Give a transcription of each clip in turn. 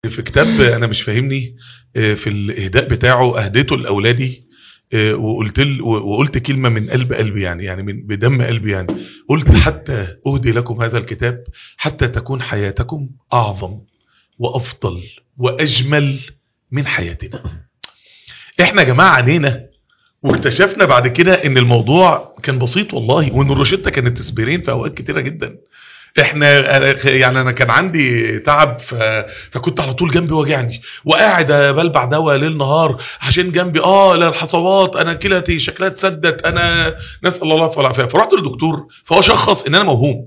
في كتاب انا مش فاهمني آه، في الاهداء بتاعه اهديته لاولادي آه، وقلت ل- وقلت كلمه من قلب قلبي يعني يعني من بدم قلبي يعني قلت حتى اهدي لكم هذا الكتاب حتى تكون حياتكم اعظم وافضل واجمل من حياتنا احنا يا جماعه عانينا واكتشفنا بعد كده ان الموضوع كان بسيط والله وان الروشته كانت تسبيرين في اوقات كتيره جدا احنا أنا- يعني انا كان عندي تعب ف... فكنت على طول جنبي واجعني وقاعد بلبع دواء ليل نهار عشان جنبي اه لا الحصوات انا كلتي شكلها اتسدت انا نسال الله العفو والعافيه فرحت للدكتور فهو شخص ان انا موهوم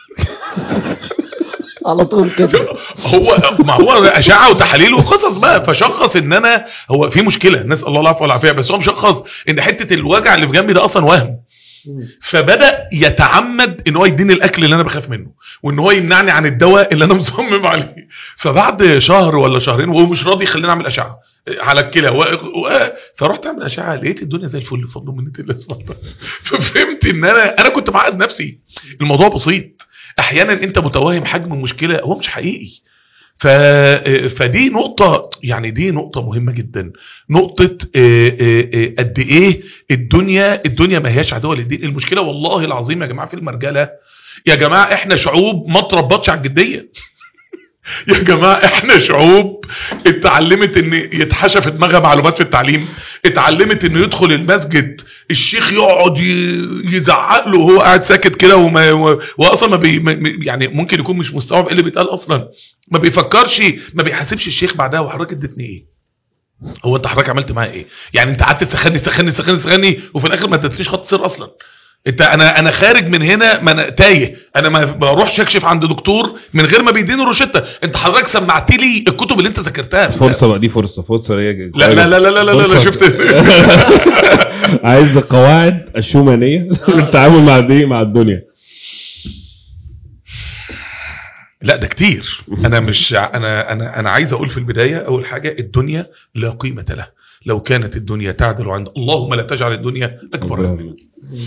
على طول كده هو ما هو اشعه وتحاليل وقصص بقى فشخص ان انا هو في مشكله نسال الله العفو والعافيه بس هو مشخص ان حته الوجع اللي في جنبي ده اصلا وهم فبدا يتعمد ان هو يديني الاكل اللي انا بخاف منه وان هو يمنعني عن الدواء اللي انا مصمم عليه فبعد شهر ولا شهرين وهو مش راضي يخليني اعمل اشعه على الكلى و... و... فرحت اعمل اشعه لقيت الدنيا زي الفل بفضل من الله سبحانه وتعالى ففهمت ان انا انا كنت معقد نفسي الموضوع بسيط احيانا انت متوهم حجم المشكله هو مش حقيقي ف... فدي نقطة يعني دي نقطة مهمة جدا نقطة آه، آه، آه، قد ايه الدنيا الدنيا ما هياش عدوة للدين المشكلة والله العظيم يا جماعة في المرجلة يا جماعة احنا شعوب ما تربطش على الجدية يا جماعة احنا شعوب اتعلمت ان يتحشى في دماغها معلومات في التعليم اتعلمت انه يدخل المسجد الشيخ يقعد ي- يزعق له وهو قاعد ساكت كده وما و- واصلا ما بي ما- يعني ممكن يكون مش مستوعب ايه اللي بيتقال اصلا ما بيفكرش ما بيحاسبش الشيخ بعدها وحضرتك اديتني ايه هو انت حضرتك عملت معايا ايه يعني انت قعدت تسخني تسخني تسخني تسخني وفي الاخر ما اديتنيش خط سير اصلا انت انا انا خارج من هنا ما انا تايه انا ما بروحش اكشف عند دكتور من غير ما بيديني روشته انت حضرتك سمعت لي الكتب اللي انت ذاكرتها فرصه بقى دي فرصه فرصه هي لا لا لا لا لا لا, لا فرصة. شفت عايز القواعد الشومانيه للتعامل مع دي مع الدنيا لا ده كتير انا مش انا انا انا عايز اقول في البدايه اول حاجه الدنيا لا قيمه لها لو كانت الدنيا تعدل عند اللهم لا تجعل الدنيا اكبر همنا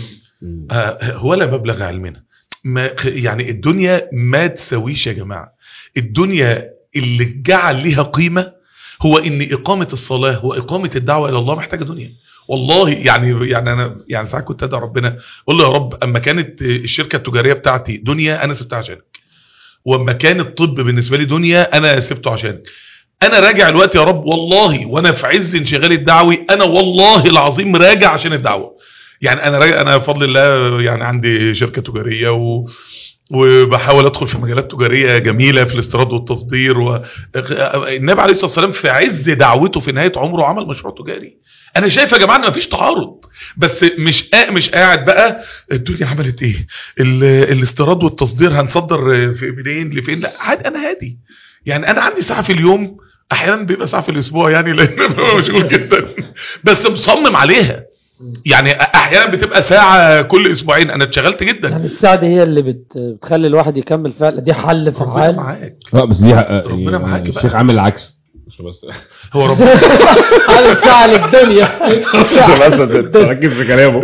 آه، ولا مبلغ علمنا ما يعني الدنيا ما تسويش يا جماعه الدنيا اللي جعل ليها قيمه هو ان اقامه الصلاه واقامه الدعوه الى الله محتاجه دنيا والله يعني يعني انا يعني ساعات كنت ادعي ربنا اقول له يا رب اما كانت الشركه التجاريه بتاعتي دنيا انا سبتها عشانك واما كان الطب بالنسبه لي دنيا انا سبته عشانك انا راجع الوقت يا رب والله وانا في عز انشغالي الدعوي انا والله العظيم راجع عشان الدعوه يعني انا راجع انا بفضل الله يعني عندي شركه تجاريه و وبحاول ادخل في مجالات تجاريه جميله في الاستيراد والتصدير والنبي عليه الصلاه والسلام في عز دعوته في نهايه عمره عمل مشروع تجاري انا شايف يا جماعه ان مفيش تعارض بس مش قا... مش قاعد بقى الدنيا عملت ايه ال... الاستيراد والتصدير هنصدر في منين لفين لا عادي انا هادي يعني انا عندي ساعه في اليوم احيانا بيبقى ساعه في الاسبوع يعني لان ببقى مشغول جدا بس مصمم عليها يعني احيانا بتبقى ساعه كل اسبوعين انا اتشغلت جدا يعني الساعة دي هي اللي بت... بتخلي الواحد يكمل فعلا دي حل ربنا فعال معاك لا بس دي حق- ربنا يعني معاك بقى. الشيخ عامل العكس عشان بس هو ربنا عامل ساعة للدنيا عشان بس تركز في كلامه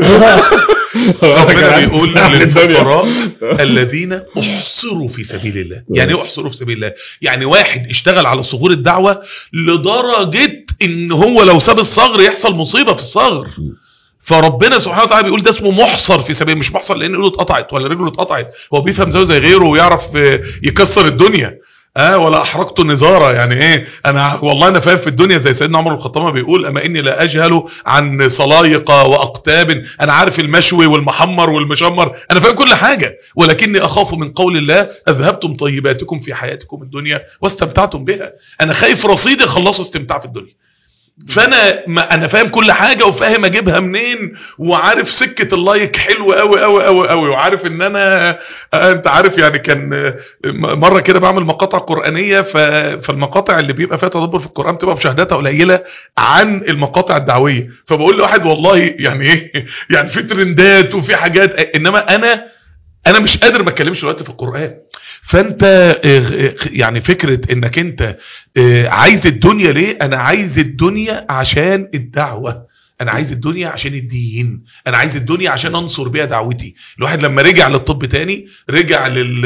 ربنا بيقول للفقراء الذين احصروا في سبيل الله يعني ايه احصروا في سبيل الله يعني واحد اشتغل على صغور الدعوه لدرجه ان هو لو ساب الصغر يحصل مصيبه في الصغر فربنا سبحانه وتعالى بيقول ده اسمه محصر في سبيل مش محصر لان ايده اتقطعت ولا رجله اتقطعت هو بيفهم زيه زي غيره ويعرف آه، يكسر الدنيا اه ولا احرقت نزاره يعني ايه انا والله انا فاهم في الدنيا زي سيدنا عمر بن الخطاب ما بيقول اما اني لا اجهل عن صلايق واقتاب انا عارف المشوي والمحمر والمشمر انا فاهم كل حاجه ولكني اخاف من قول الله اذهبتم طيباتكم في حياتكم الدنيا واستمتعتم بها انا خايف رصيدي اخلصه استمتاع في الدنيا فانا ما انا فاهم كل حاجه وفاهم اجيبها منين وعارف سكه اللايك حلو قوي قوي قوي قوي وعارف ان انا آه، انت عارف يعني كان آه، م- مره كده بعمل مقاطع قرانيه ف- فالمقاطع اللي بيبقى فيها تدبر في القران بتبقى مشاهداتها قليله عن المقاطع الدعويه فبقول لواحد والله يعني ايه يعني في ترندات وفي حاجات انما انا انا مش قادر ما اتكلمش دلوقتي في القران فانت آه، آه، يعني فكره انك انت آه، عايز الدنيا ليه انا عايز الدنيا عشان الدعوه انا عايز الدنيا عشان الدين انا عايز الدنيا عشان انصر بيها دعوتي الواحد لما رجع للطب تاني رجع لل,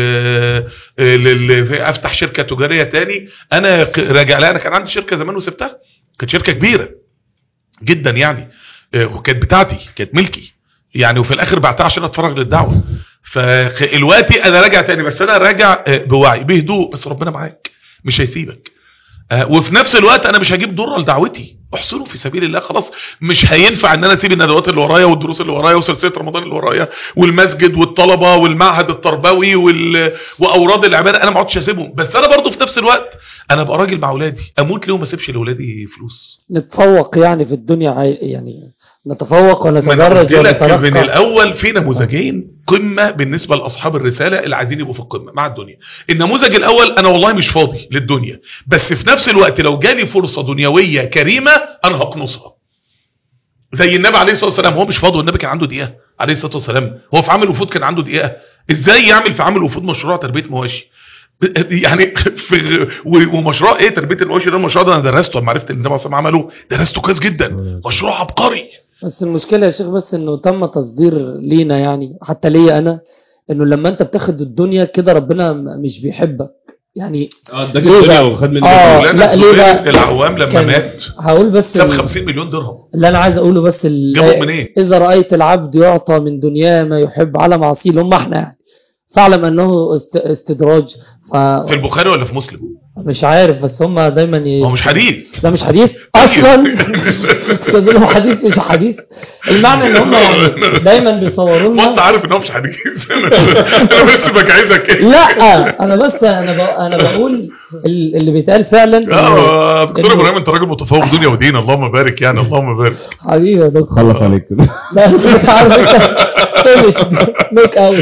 لل... افتح شركه تجاريه تاني انا ق- راجع لها انا كان عندي شركه زمان وسبتها كانت شركه كبيره جدا يعني آه، وكانت بتاعتي كانت ملكي يعني وفي الاخر بعتها عشان اتفرغ للدعوه فالوقتي انا راجع تاني بس انا راجع آه، بوعي بهدوء بس ربنا معاك مش هيسيبك آه، وفي نفس الوقت انا مش هجيب ضرر لدعوتي احصروا في سبيل الله خلاص مش هينفع ان انا اسيب الندوات اللي ورايا والدروس اللي ورايا وسلسله رمضان اللي ورايا والمسجد والطلبه والمعهد التربوي وال... واوراد العباده انا ما اقعدش اسيبهم بس انا برضو في نفس الوقت انا ابقى راجل مع اولادي اموت ليه وما اسيبش لاولادي فلوس نتفوق يعني في الدنيا عاي- يعني نتفوق ما انا ونتدرج قلت لك من ونترقى الاول في نموذجين قمه بالنسبه لاصحاب الرساله اللي عايزين يبقوا في القمه مع الدنيا النموذج الاول انا والله مش فاضي للدنيا بس في نفس الوقت لو جالي فرصه دنيويه كريمه انا هقنصها زي النبي عليه الصلاه والسلام هو مش فاضي والنبي كان عنده دقيقه عليه الصلاه والسلام هو في عامل وفود كان عنده دقيقه ازاي يعمل في عامل وفود مشروع تربيه مواشي يعني في و- ومشروع ايه تربيه المواشي ده المشروع ده انا درسته لما عرفت ان النبي صلى الله عليه وسلم عمله درسته كويس جدا مشروع عبقري بس المشكلة يا شيخ بس انه تم تصدير لينا يعني حتى ليا انا انه لما انت بتاخد الدنيا كده ربنا م- مش بيحبك يعني اه اداك ليه الدنيا بقى؟ وخد منك آه. الدنيا. مولانا لا، ليه بقى؟ الزبير العوام لما كان- مات هقول بس ساب ال- 50 مليون درهم اللي انا عايز اقوله بس ال- جابهم منين؟ اذا رأيت العبد يعطى من دنياه ما يحب على معصيه اللي هم احنا يعني فاعلم انه است- استدراج في البخاري ولا في مسلم فمش عارف بس هم دايما ي... هو مش حديث ده مش حديث اصلا استدلوا حديث مش حديث المعنى ان هم يعني دايما بيصوروا وانت لنا عارف ان هو مش حديث انا بس بجهزك كده لا انا بس انا ب... انا بقول ال- اللي بيتقال فعلا إنه- اه دكتور إنه- ابراهيم انت راجل متفوق دنيا ودين اللهم بارك يعني اللهم بارك حبيبي يا دكتور خلص عليك كده لا انت عارف انت فينش نوك اوت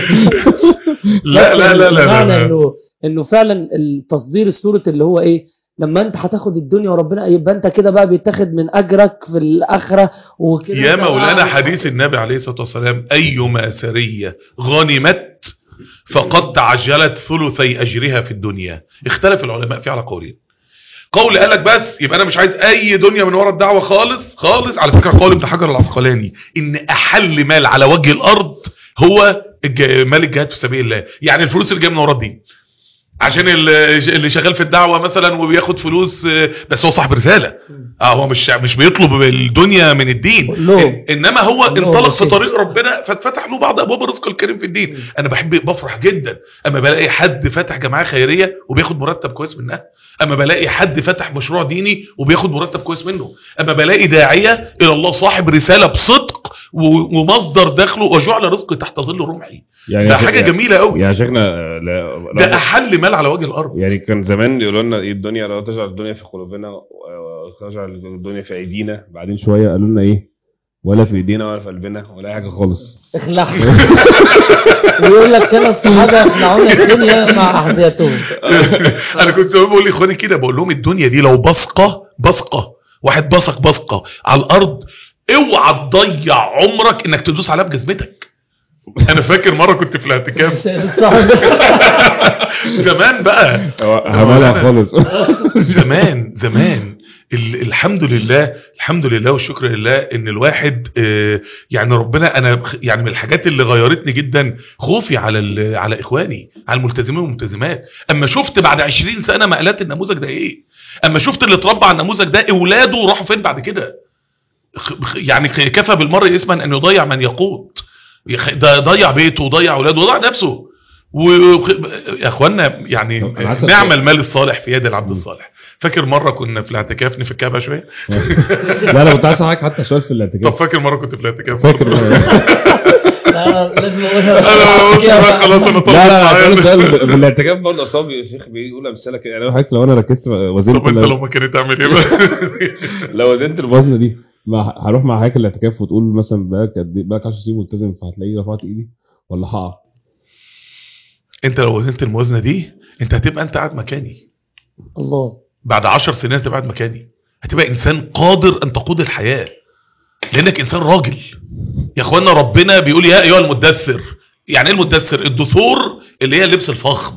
لا لا لا لا, معنى لا. انه انه فعلا التصدير الصورة اللي هو ايه لما انت هتاخد الدنيا وربنا يبقى انت كده بقى بيتاخد من اجرك في الاخره وكده يا أنت بقى مولانا عارف- حديث النبي عليه الصلاه والسلام ايما سريه غنمت فقد تعجلت ثلثي اجرها في الدنيا اختلف العلماء فيه على قولين قول قال لك بس يبقى انا مش عايز اي دنيا من ورا الدعوه خالص خالص على فكره قول ابن حجر العسقلاني ان احل مال على وجه الارض هو الج- مال الجهاد في سبيل الله يعني الفلوس اللي جايه من ورا الدين عشان اللي اللي شغال في الدعوه مثلا وبياخد فلوس آه، بس هو صاحب رساله اه هو مش مش بيطلب الدنيا من الدين قول لهم. إن- انما هو قول لهم انطلق في بس. طريق ربنا فاتفتح له بعض ابواب الرزق الكريم في الدين انا بحب بفرح جدا اما بلاقي حد فاتح جمعيه خيريه وبياخد مرتب كويس منها اما بلاقي حد فتح مشروع ديني وبياخد مرتب كويس منه اما بلاقي داعيه الى الله صاحب رساله بصدق و- ومصدر دخله وجعل رزقه تحت ظل رمحي يعني ده حاجه جميله قوي يعني شيخنا آه، لا ده لا- احل مال على وجه الارض يعني كان زمان يقولوا لنا ايه الدنيا لو تجعل الدنيا في قلوبنا وتجعل الدنيا في ايدينا بعدين شويه قالوا لنا ايه ولا في ايدينا ولا في قلبنا ولا أي حاجه خالص اخلع ويقول لك كان الصحابه يخلعون الدنيا مع احذيتهم انا كنت زمان بقول لاخواني كده بقول لهم الدنيا دي لو بصقه بصقه واحد بصق بصقه على الارض اوعى تضيع عمرك انك تدوس عليها بجزمتك انا فاكر مره كنت في الاعتكاف زمان بقى همالها خالص زمان زمان ال- الحمد لله الحمد لله والشكر لله ان الواحد آه، يعني ربنا انا خ- يعني من الحاجات اللي غيرتني جدا خوفي على ال- على اخواني على الملتزمين والملتزمات اما شفت بعد 20 سنه مقالات النموذج ده ايه اما شفت اللي اتربى على النموذج ده اولاده راحوا فين بعد كده خ- خ- يعني خ- كفى بالمرء اسما ان يضيع من يقود يخ- ده ضيع بيته وضيع اولاده وضيع نفسه و... يا اخوانا يعني طب أنا عايز أسأل نعم سؤال. المال الصالح في يد العبد الصالح فاكر مره كنا في الاعتكاف نفكها بقى شويه لا انا كنت عايز اسالك حتى سؤال في طب الاعتكاف فاكر مره كنت في الاعتكاف فاكر لا لا لازم انا قلت بقى خلاص انا طلعت لا لا معايا. كان سؤال في الاعتكاف برضه اصلا يا شيخ بيقول امثله كده يعني حضرتك لو انا ركزت وزنت طب انت لو, لو ما كنت تعمل ايه بقى لو وزنت الوزن دي ما هروح مع حضرتك الاعتكاف وتقول مثلا بقالك قد ايه بقالك 10 سنين ملتزم فهتلاقيني رفعت ايدي ولا هقع انت لو وزنت الموازنه دي انت هتبقى انت قاعد مكاني الله بعد عشر سنين هتبقى قاعد مكاني هتبقى انسان قادر ان تقود الحياه لانك انسان راجل يا اخوانا ربنا بيقول يا ايها المدثر يعني ايه المدثر الدثور اللي هي اللبس الفخم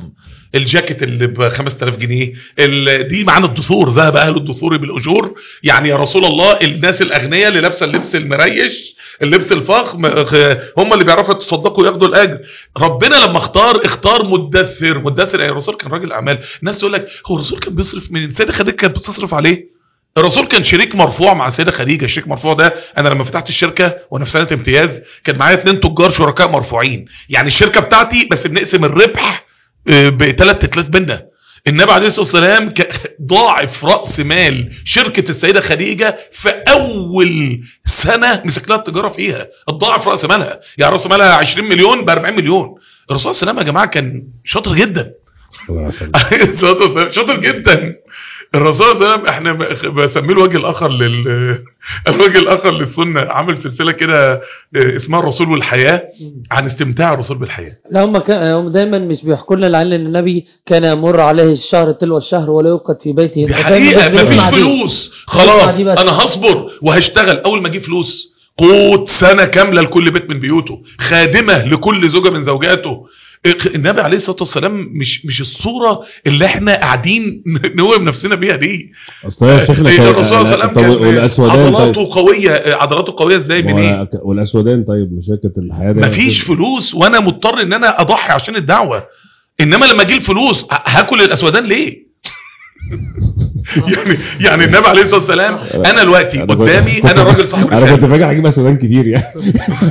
الجاكيت اللي ب 5000 جنيه ال- دي معانا الدثور ذهب اهل الدثور بالاجور يعني يا رسول الله الناس الاغنياء اللي لابسه اللبس المريش اللبس الفخم خ- هم اللي بيعرفوا يتصدقوا وياخدوا الاجر ربنا لما اختار اختار مدثر مدثر يعني الرسول كان راجل اعمال الناس تقول لك هو الرسول كان بيصرف من السيده خديجه كانت بتصرف عليه الرسول كان شريك مرفوع مع السيده خديجه الشريك مرفوع ده انا لما فتحت الشركه وانا في سنه امتياز كان معايا اتنين تجار شركاء مرفوعين يعني الشركه بتاعتي بس بنقسم الربح بثلاث تتلات بينا النبي عليه الصلاه والسلام ك- ضاعف راس مال شركه السيده خديجه في اول سنه مسك لها التجاره فيها اتضاعف راس مالها يعني راس مالها 20 مليون ب 40 مليون الرسول صلى الله عليه وسلم يا جماعه كان شاطر جدا الله يسلمك. عليه الصلاه والسلام شاطر جدا الرسول صلى الله عليه وسلم احنا ب- بسميه الوجه الاخر لل الوجه الاخر للسنه عامل سلسله كده اه، اسمها الرسول والحياه عن استمتاع الرسول بالحياه لا هم كان هم دايما مش بيحكوا لنا العلم ان النبي كان يمر عليه الشهر تلو الشهر ولا يوقد في بيته دي دايما حقيقه الناس مفيش بتسمع دي. فلوس خلاص بتسمع دي بس. انا هصبر وهشتغل اول ما اجي فلوس قوت سنه كامله لكل بيت من بيوته خادمه لكل زوجه من زوجاته النبي عليه الصلاه والسلام مش مش الصوره اللي احنا قاعدين نوهم نفسنا بيها دي اصل هو شيخنا كان- الرسول صلى الله عليه وسلم طب كان والاسودان طيب عضلاته قويه عضلاته قويه ازاي من ايه ولا- والاسودان طيب مشاركه الحياه ده مفيش فلوس وانا مضطر ان انا اضحي عشان الدعوه انما لما اجي الفلوس ه- هاكل الاسودان ليه يعني يعني النبي عليه الصلاه والسلام انا دلوقتي أنا كنت- قدامي انا راجل صاحب انا كنت رساله فاكر هجيب اسودان كتير يعني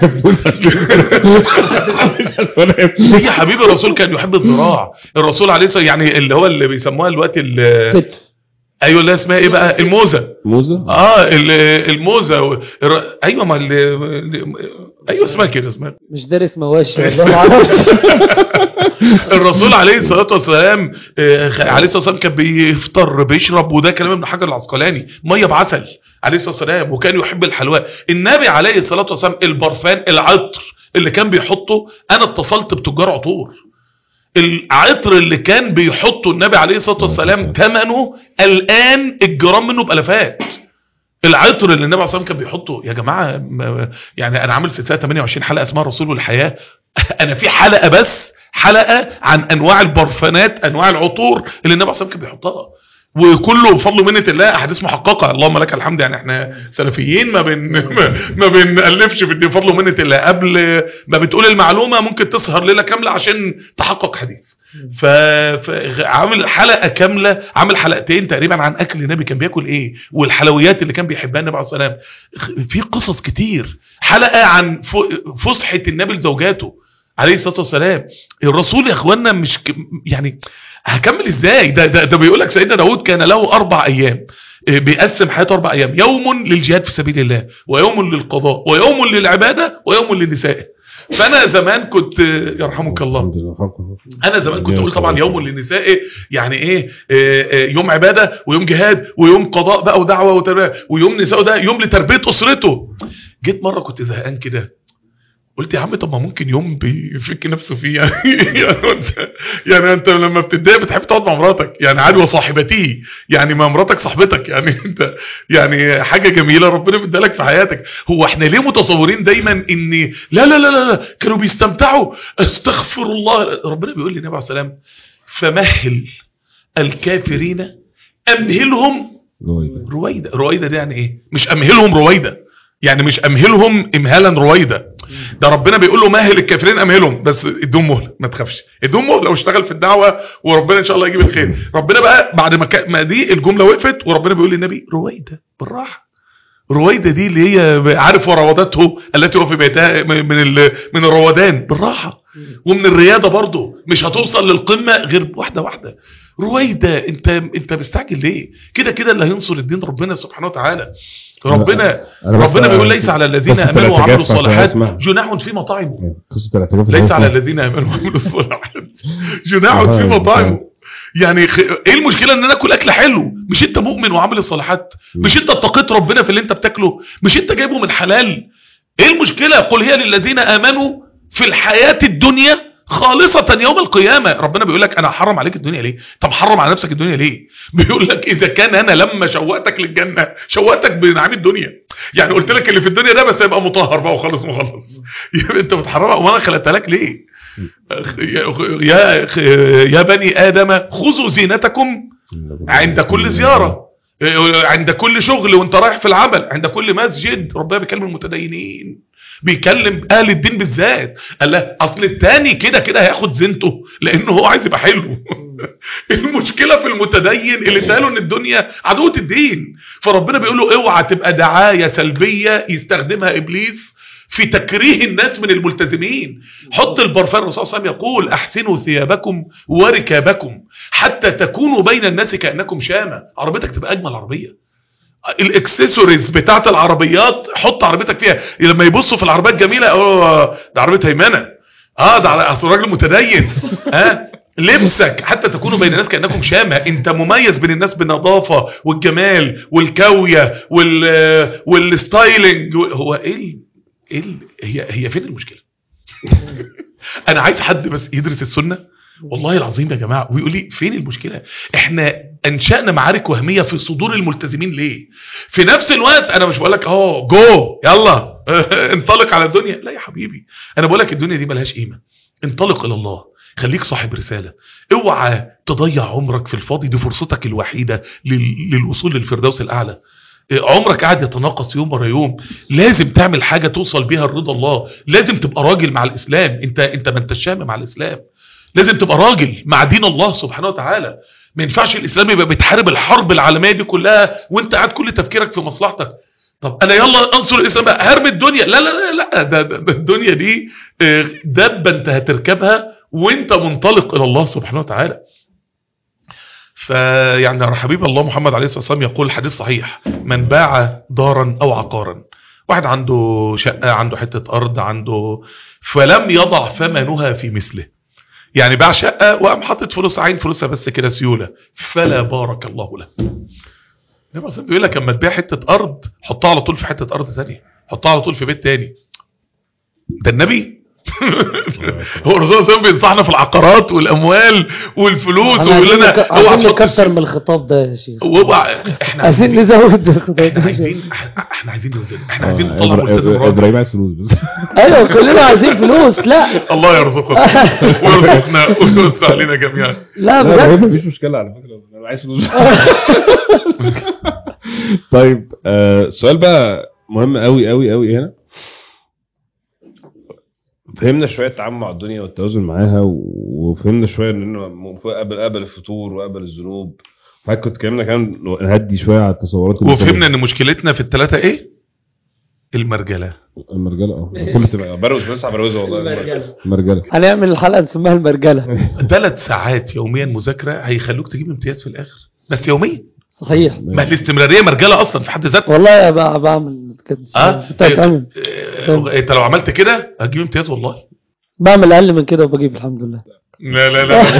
مش اسودان ليه يا حبيبي الرسول كان يحب الذراع الرسول عليه الصلاه يعني اللي هو اللي بيسموها دلوقتي ال- كتف ايوه اللي اسمها ايه بقى الموزه موزه اه ال- الموزه و- الر- ايوه ما ال- ايوه اسمها كده اسمها مش دارس مواشي والله ما اعرفش الرسول عليه الصلاه والسلام آه، عليه الصلاه والسلام كان بيفطر بيشرب وده كلام ابن حجر العسقلاني ميه بعسل عليه الصلاه والسلام وكان يحب الحلوى النبي عليه الصلاه والسلام البرفان العطر اللي كان بيحطه انا اتصلت بتجار عطور العطر اللي كان بيحطه النبي عليه الصلاه والسلام ثمنه الان الجرام منه بالافات العطر اللي النبي عليه الصلاه والسلام كان بيحطه يا جماعه ما- يعني انا عامل سلسله 28 حلقه اسمها الرسول والحياه انا في حلقه بس حلقه عن انواع البرفانات انواع العطور اللي النبي عليه الصلاه والسلام كان بيحطها وكله بفضل منه الله احاديث محققه اللهم لك الحمد يعني احنا سلفيين ما بن ما, ما بنالفش في الدين بفضل منه الله قبل ما بتقول المعلومه ممكن تسهر ليله كامله عشان تحقق حديث ف... فعامل حلقه كامله عامل حلقتين تقريبا عن اكل النبي كان بياكل ايه والحلويات اللي كان بيحبها النبي عليه الصلاه والسلام في قصص كتير حلقه عن ف... فسحه النبي لزوجاته عليه الصلاه والسلام الرسول يا اخوانا مش ك... يعني هكمل ازاي ده ده, ده بيقول لك سيدنا داود كان له اربع ايام إيه، بيقسم حياته اربع ايام يوم للجهاد في سبيل الله ويوم للقضاء ويوم للعباده ويوم للنساء فانا زمان كنت يرحمك الله الحمد لله حقه. انا زمان كنت اقول طبعا يوم للنساء يعني ايه آه، آه، يوم عباده ويوم جهاد ويوم قضاء بقى ودعوه وتربيه ويوم نساء ده يوم لتربيه اسرته جيت مره كنت زهقان كده قلت يا عم طب ما ممكن يوم بيفك نفسه فيه يعني يعني انت يعني انت لما بتتضايق بتحب تقعد مع مراتك يعني عدوى صاحبتي يعني ما مراتك صاحبتك يعني انت يعني حاجه جميله ربنا بيديها لك في حياتك هو احنا ليه متصورين دايما ان لا لا لا لا, لا كانوا بيستمتعوا استغفر الله ربنا بيقول للنبي عليه السلام فمهل الكافرين امهلهم رويدة. رويدة رويدة دي يعني ايه مش امهلهم رويدة يعني مش امهلهم امهالا رويدة ده ربنا بيقول له مهل الكافرين امهلهم بس ادوهم مهله ما تخافش ادوهم مهله واشتغل في الدعوه وربنا ان شاء الله يجيب الخير ربنا بقى بعد ما, كا- ما دي الجمله وقفت وربنا بيقول للنبي رويدة بالراحه رويدة دي اللي هي عارف وروضته التي هو في بيتها من ال- من الروادان بالراحه ومن الرياده برضه مش هتوصل للقمه غير واحده واحده رويدة انت انت مستعجل ليه كده كده اللي هينصر الدين ربنا سبحانه وتعالى ربنا أنا بس- ربنا بيقول ليس على الذين قصة امنوا وعملوا الاعتكاف عشان الصالحات اسمها. جناح في مطاعمه قصة الاعتكاف ليس عشان على اسمها. الذين امنوا وعملوا الصالحات جناح في آه، مطاعمه يعني خ... ايه المشكله ان انا اكل اكل حلو مش انت مؤمن وعامل الصالحات مش انت اتقيت ربنا في اللي انت بتاكله مش انت جايبه من حلال ايه المشكله قل هي للذين امنوا في الحياه الدنيا خالصة يوم القيامة ربنا بيقول لك انا حرم عليك الدنيا ليه طب حرم على نفسك الدنيا ليه بيقول لك اذا كان انا لما شوقتك للجنة شوقتك بنعيم الدنيا يعني قلت لك اللي في الدنيا ده بس يبقى مطهر بقى وخلص مخلص يبقى انت بتحرمها وانا خلقتها لك ليه يا يا بني ادم خذوا زينتكم عند كل زيارة عند كل شغل وانت رايح في العمل عند كل مسجد ربنا بيكلم المتدينين بيكلم اهل الدين بالذات قال لا اصل التاني كده كده هياخد زينته لانه هو عايز يبقى حلو المشكله في المتدين اللي اداله ان الدنيا عدوه الدين فربنا بيقول له اوعى تبقى دعايه سلبيه يستخدمها ابليس في تكريه الناس من الملتزمين حط البرفان الرسول صلى الله عليه وسلم يقول احسنوا ثيابكم وركابكم حتى تكونوا بين الناس كانكم شامه عربيتك تبقى اجمل عربيه الاكسسوارز بتاعت العربيات حط عربيتك فيها لما يبصوا في العربيات جميله اه ده عربيه هيمنه اه ده اصل راجل متدين اه لبسك حتى تكونوا بين الناس كانكم شامه انت مميز بين الناس بالنظافه والجمال والكاويه وال والستايلنج هو ايه ال- ايه ال- هي هي فين المشكله انا عايز حد بس يدرس السنه والله العظيم يا جماعه ويقول لي فين المشكله احنا انشانا معارك وهميه في صدور الملتزمين ليه في نفس الوقت انا مش بقول لك اهو جو يلا انطلق على الدنيا لا يا حبيبي انا بقول لك الدنيا دي ملهاش قيمه انطلق الى الله خليك صاحب رساله اوعى تضيع عمرك في الفاضي دي فرصتك الوحيده لل- للوصول للفردوس الاعلى عمرك قاعد يتناقص يوم ورا يوم لازم تعمل حاجه توصل بيها لرضا الله لازم تبقى راجل مع الاسلام انت انت ما انتش شامم مع الاسلام لازم تبقى راجل مع دين الله سبحانه وتعالى ما ينفعش الاسلام يبقى بيتحارب الحرب العالميه دي كلها وانت قاعد كل تفكيرك في مصلحتك طب انا يلا انصر الاسلام بقى هرمي الدنيا لا لا لا لا ده, ده, ده الدنيا دي آه، دبه انت هتركبها وانت منطلق الى الله سبحانه وتعالى فيعني حبيب الله محمد عليه الصلاه والسلام يقول الحديث صحيح من باع دارا او عقارا واحد عنده شقه عنده حته ارض عنده فلم يضع ثمنها في مثله يعني باع شقه وقام حاطط فلوس عين فلوسها بس كده سيوله فلا بارك الله له النبي اصلا بيقول لك اما تبيع حته ارض حطها على طول في حته ارض ثانيه حطها على طول في بيت تاني ده النبي هو الرسول صلى الله عليه وسلم بينصحنا في العقارات والاموال والفلوس احنا ويقول عايزين لنا نك- اوعى عايزين تحط نكتر من الخطاب ده يا شيخ اوعى احنا عايزين عايزين نزود الخطاب احنا ده عايزين احنا عايزين نوزن احنا عايزين آه، نطلع إبرا- ملتزم إبرا- راجل ابراهيم عايز فلوس بس ايوه كلنا عايزين فلوس لا الله يرزقكم ويرزقنا ويوسع علينا جميعا لا لا بجد ابراهيم مفيش مشكله على فكره انا عايز فلوس طيب آه، السؤال بقى مهم قوي قوي قوي هنا فهمنا شويه التعامل مع الدنيا والتوازن معاها و- وفهمنا شويه ان قبل قبل الفطور وقبل الذنوب فكنت كنت اتكلمنا كمان نهدي شويه على التصورات اللي وفهمنا ان مشكلتنا في الثلاثه ايه المرجله المرجله اه كل تبقى بروز بس على بروز والله المرجله هنعمل الحلقه نسميها المرجله ثلاث ساعات يوميا مذاكره هيخلوك تجيب امتياز في الاخر بس يوميا صحيح ما الاستمراريه مرجله اصلا في حد ذاتها والله بقى بعمل كده اه بتعمل آه، انت لو عملت كده هتجيب امتياز والله بعمل اقل من كده وبجيب الحمد لله لا لا لا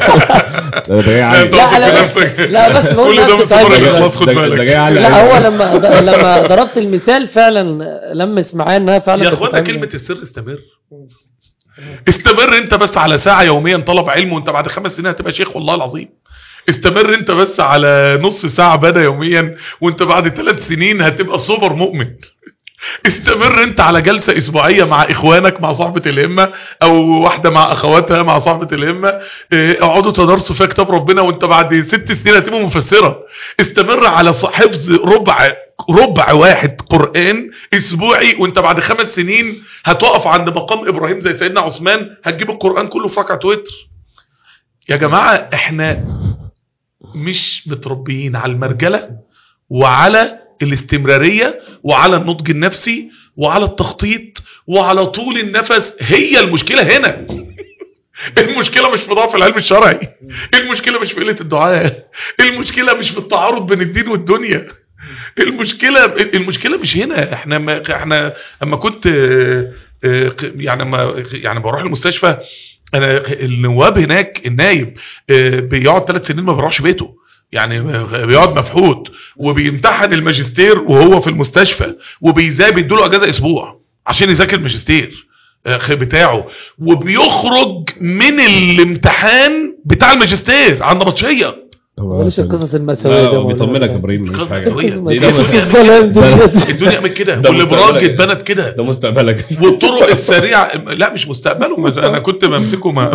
ده جاي انت عالي لا، واثق لا، في بس- نفسك. لا، بس بقول كل ده من نفس صور عادي. الاخلاص خد ده- ده بالك جاي عالي لا أوي. هو لما لما ضربت المثال فعلا لمس معايا انها فعلا يا اخوانا بتتعمل. كلمه السر استمر استمر انت بس على ساعه يوميا طلب علم وانت بعد خمس سنين هتبقى شيخ والله العظيم استمر انت بس على نص ساعه بدا يوميا وانت بعد ثلاث سنين هتبقى سوبر مؤمن استمر انت على جلسة اسبوعية مع اخوانك مع صاحبة الهمة او واحدة مع اخواتها مع صاحبة الهمة اه، اقعدوا تدرسوا فيها كتاب ربنا وانت بعد ست سنين هتبقى مفسرة استمر على ص- حفظ ربع ربع واحد قرآن اسبوعي وانت بعد خمس سنين هتقف عند مقام ابراهيم زي سيدنا عثمان هتجيب القرآن كله في ركعة وتر يا جماعة احنا مش متربيين على المرجلة وعلى الاستمرارية وعلى النضج النفسي وعلى التخطيط وعلى طول النفس هي المشكلة هنا المشكلة مش في ضعف العلم الشرعي المشكلة مش في قلة الدعاء المشكلة مش في التعارض بين الدين والدنيا المشكلة المشكلة مش هنا احنا ما احنا اما كنت اه، اه، يعني ما يعني بروح المستشفى انا النواب هناك النايب اه، بيقعد ثلاث سنين ما بيروحش بيته يعني بيقعد مفحوط وبيمتحن الماجستير وهو في المستشفى وبيذاكر بيدوله اجازه اسبوع عشان يذاكر الماجستير آه، بتاعه وبيخرج من الامتحان بتاع الماجستير عن نبطشيه ماليش القصص لا المأساوية لا دي يا هو مولانا. بيطمنك يا ابراهيم مفيش حاجه قصة دي- ده قصص مست- الكلام دي بجد. الدنيا من كده ده والابراج مستقبلك. اتبنت كده ده مستقبلك والطرق السريعه لا مش مستقبله ما- انا كنت بمسكه مع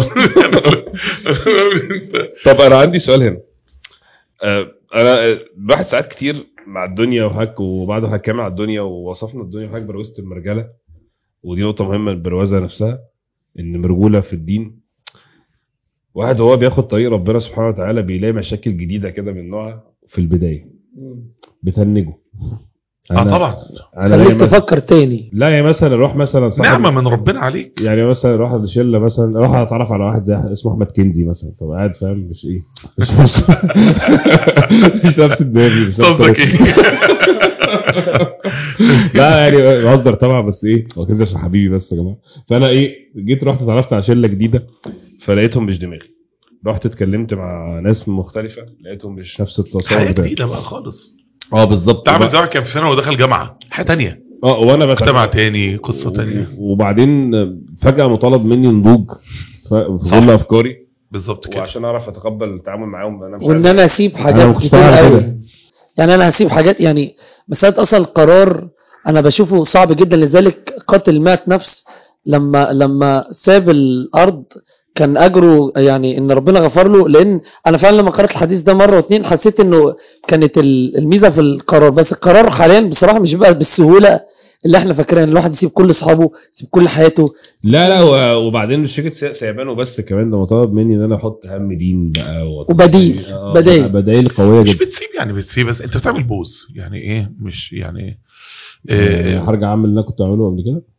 طب انا عندي سؤال هنا آه، انا آه، الواحد ساعات كتير مع الدنيا وحك وبعد حكى مع الدنيا ووصفنا الدنيا وحك بروزه المرجله ودي نقطه مهمه البروزه نفسها ان مرجوله في الدين واحد وهو بياخد طريق ربنا سبحانه وتعالى بيلاقي مشاكل جديده كده من نوعها في البدايه بتهنجه اه طبعا انا خليك دايما تفكر تاني لا يعني مثلا اروح مثلا صاحب نعمه من ربنا عليك يعني مثلا اروح شله مثلا اروح اتعرف على واحد زي اسمه احمد كنزي مثلا طب قاعد فاهم مش ايه مش مش, مش نفس دماغي مش نفس قصدك طريقتي. ايه؟ لا يعني بهزر طبعا بس ايه هو كنزي عشان حبيبي بس يا جماعه فانا ايه جيت رحت اتعرفت على شله جديده فلقيتهم مش دماغي رحت اتكلمت مع ناس مختلفه لقيتهم مش نفس التصور حياه بتاعي جديده بقى خالص اه بالظبط تعمل زي واحد كان في سنه ودخل جامعه حياه تانية اه وانا مجتمع بتعامل تاني قصه تانية وبعدين فجاه مطالب مني نضوج ف- في صح. كل افكاري بالظبط كده وعشان اعرف اتقبل التعامل معاهم انا مش وان عارف- انا اسيب أنا حاجات ما كنتش كتير بعمل قوي كده. يعني انا هسيب حاجات يعني مسألة اصلا القرار انا بشوفه صعب جدا لذلك قاتل مات نفس لما لما ساب الارض كان اجره يعني ان ربنا غفر له لان انا فعلا لما قرات الحديث ده مره واتنين حسيت انه كانت ال- الميزه في القرار بس القرار حاليا بصراحه مش بيبقى بالسهوله اللي احنا فاكرين ان الواحد يسيب كل اصحابه يسيب كل حياته لا لا و- وبعدين مش فكره سي- سيبان وبس كمان ده مطالب مني ان انا احط هم دين بقى وأط- وبديل، آه، بدايل. بدايل قويه مش جدا بتسيب يعني بتسيب بس انت بتعمل بوز يعني ايه مش يعني آه، إيه هرجع اعمل اللي انا كنت بعمله قبل كده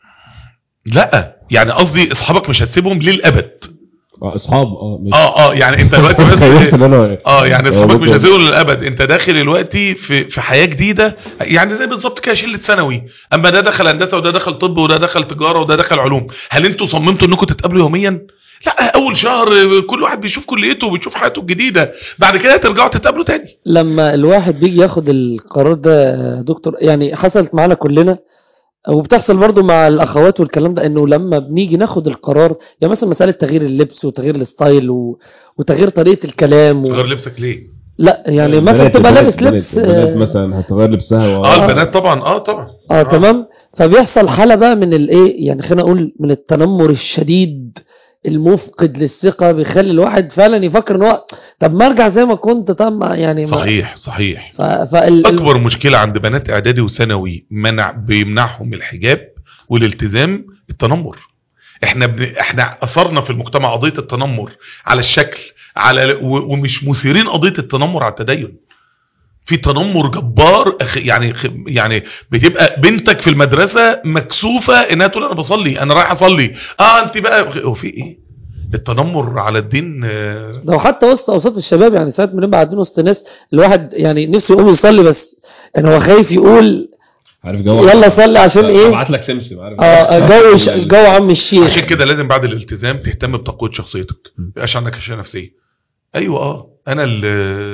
لا يعني قصدي اصحابك مش هتسيبهم للابد اه اصحاب اه ماشي اه اه يعني انت دلوقتي بس تخيلت ان انا اه يعني اصحابك مش ممكن. هتسيبهم للابد انت داخل دلوقتي في في حياه جديده يعني زي بالظبط كده شله ثانوي اما ده دخل هندسه وده دخل طب وده دخل تجاره وده دخل علوم هل انتوا صممتوا انكم تتقابلوا يوميا لا اول شهر كل واحد بيشوف كليته وبيشوف حياته الجديده بعد كده ترجعوا تتقابلوا تاني لما الواحد بيجي ياخد القرار ده يا دكتور يعني حصلت معانا كلنا وبتحصل برضو مع الاخوات والكلام ده انه لما بنيجي ناخد القرار يعني مثلا مساله تغيير اللبس وتغيير الستايل و... وتغيير طريقه الكلام و... غير لبسك ليه لا يعني مثلا البنات- تبقى البنات- لابس لبس البنات- البنات آه، مثلا هتغير لبسها و... اه البنات طبعا اه طبعا اه تمام فبيحصل حاله بقى من الايه يعني خلينا نقول من التنمر الشديد المفقد للثقه بيخلي الواحد فعلا يفكر ان هو طب ما ارجع زي ما كنت طب ما يعني ما صحيح صحيح ف... فال... اكبر مشكله عند بنات اعدادي وثانوي منع بيمنعهم الحجاب والالتزام التنمر احنا بن... احنا اثرنا في المجتمع قضيه التنمر على الشكل على و... ومش مثيرين قضيه التنمر على التدين في تنمر جبار أخ... يعني خ... يعني بتبقى بنتك في المدرسه مكسوفه انها تقول انا بصلي انا رايح اصلي اه انت بقى هو في ايه التنمر على الدين آه، ده حتى وسط اوساط الشباب يعني ساعات بنبقى قاعدين وسط ناس الواحد يعني نفسه يقوم يصلي بس يعني هو خايف يقول عارف جو يلا صلي عشان ايه ابعت لك سمسم عارف اه جو ش... جو عم الشيخ عشان كده لازم بعد الالتزام تهتم بتقويه شخصيتك ما يبقاش عندك اشياء نفسيه ايوه اه انا اللي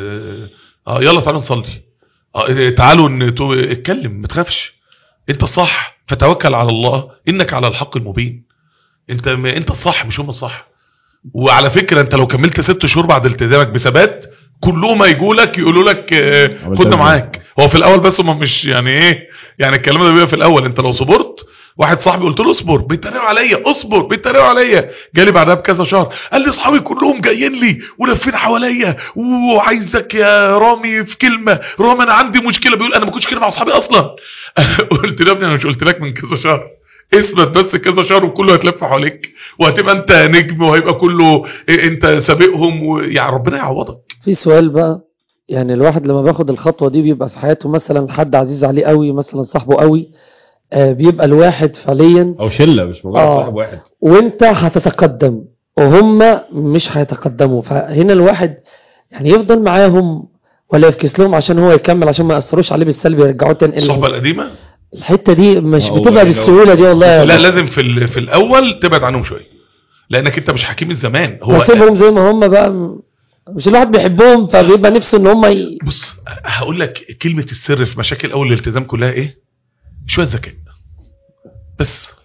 اه يلا تعالوا نصلي اه تعالوا نتو... اتكلم ما تخافش انت الصح فتوكل على الله انك على الحق المبين انت م... انت الصح مش هم الصح وعلى فكره انت لو كملت ست شهور بعد التزامك بثبات كلهم هيجوا لك يقولوا لك آه، عملت خدنا إزاي؟ معاك هو في الاول بس هم مش يعني ايه يعني الكلام ده بيبقى في الاول انت لو صبرت واحد صاحبي قلت له اصبر بيتريقوا عليا اصبر بيتريقوا عليا جالي بعدها بكذا شهر قال لي اصحابي كلهم جايين لي ولافين حواليا وعايزك يا رامي في كلمه رامي انا عندي مشكله بيقول انا ما كنتش كده مع اصحابي اصلا قلت له يا ابني انا مش قلت لك من كذا شهر اثبت بس كذا شهر وكله هيتلف حواليك وهتبقى انت نجم وهيبقى كله إيه انت سابقهم ويعني ربنا يعوضك في سؤال بقى يعني الواحد لما بياخد الخطوة دي بيبقى في حياته مثلا حد عزيز عليه قوي مثلا صاحبه قوي آه بيبقى الواحد فعليا او شله مش مجرد آه. صاحب واحد وانت هتتقدم وهم مش هيتقدموا فهنا الواحد يعني يفضل معاهم ولا يفكس لهم عشان هو يكمل عشان ما يأثروش عليه بالسلب يرجعوه تاني الصحبه القديمه الحتة دي مش هو بتبقى يعني بالسهولة دي والله يا لا دكتور. لازم في ال- في الاول تبعد عنهم شويه لانك انت مش حكيم الزمان هو واسيبهم زي ما هم بقى م- مش الواحد بيحبهم فبيبقى نفسه ان هم ي... بص هقول لك كلمه السر في مشاكل اول الالتزام كلها ايه شويه ذكاء بس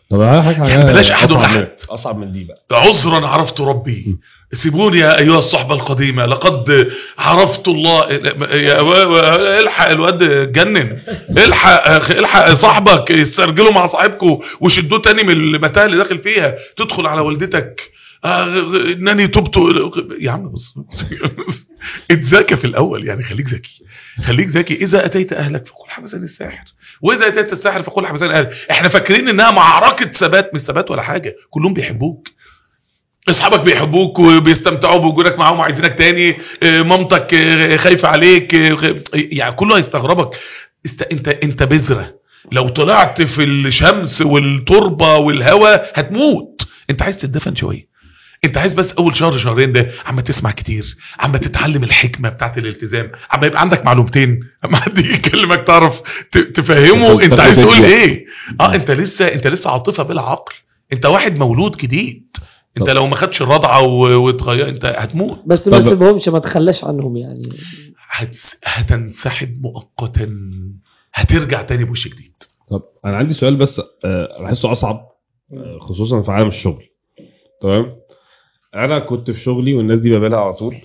طب هقول لك حاجه يعني بلاش أحد أصعب أحد. من- اصعب من دي بقى عذرا عرفت ربي سيبوني يا ايها الصحبه القديمه لقد عرفت الله يا و- و- الحق الواد اتجنن الحق الحق صاحبك استرجلوا مع صاحبكم وشدوه تاني من المتاهه اللي داخل فيها تدخل على والدتك آه، انني تبت يا عم بص اتذاكى في الاول يعني خليك ذكي خليك ذكي اذا اتيت اهلك فقل حمزان الساحر واذا اتيت الساحر فقل حمزان اهلك احنا فاكرين انها معركه ثبات مش ثبات ولا حاجه كلهم بيحبوك اصحابك بيحبوك وبيستمتعوا بوجودك معاهم وعايزينك تاني آه، مامتك آه، خايفه عليك آه، خ- يعني كله هيستغربك است... انت انت بذره لو طلعت في الشمس والتربه والهواء هتموت انت عايز تدفن شويه انت عايز بس اول شهر شهرين ده عم تسمع كتير عم تتعلم الحكمه بتاعت الالتزام عم يبقى عندك معلومتين اما حد يجي يكلمك تعرف ت- تفهمه تاخد- انت عايز تاخد تقول فكرة. ايه اه انت لسه انت لسه عاطفه بلا عقل انت واحد مولود جديد انت طب. لو ما خدش الرضعه و- وتغير انت هتموت بس ما طب- تسيبهمش ما تخلاش عنهم يعني هتس... هتنسحب مؤقتا هترجع تاني بوش جديد طب انا عندي سؤال بس آه، بحسه اصعب آه، خصوصا في عالم الشغل تمام انا كنت في شغلي والناس دي بقابلها على طول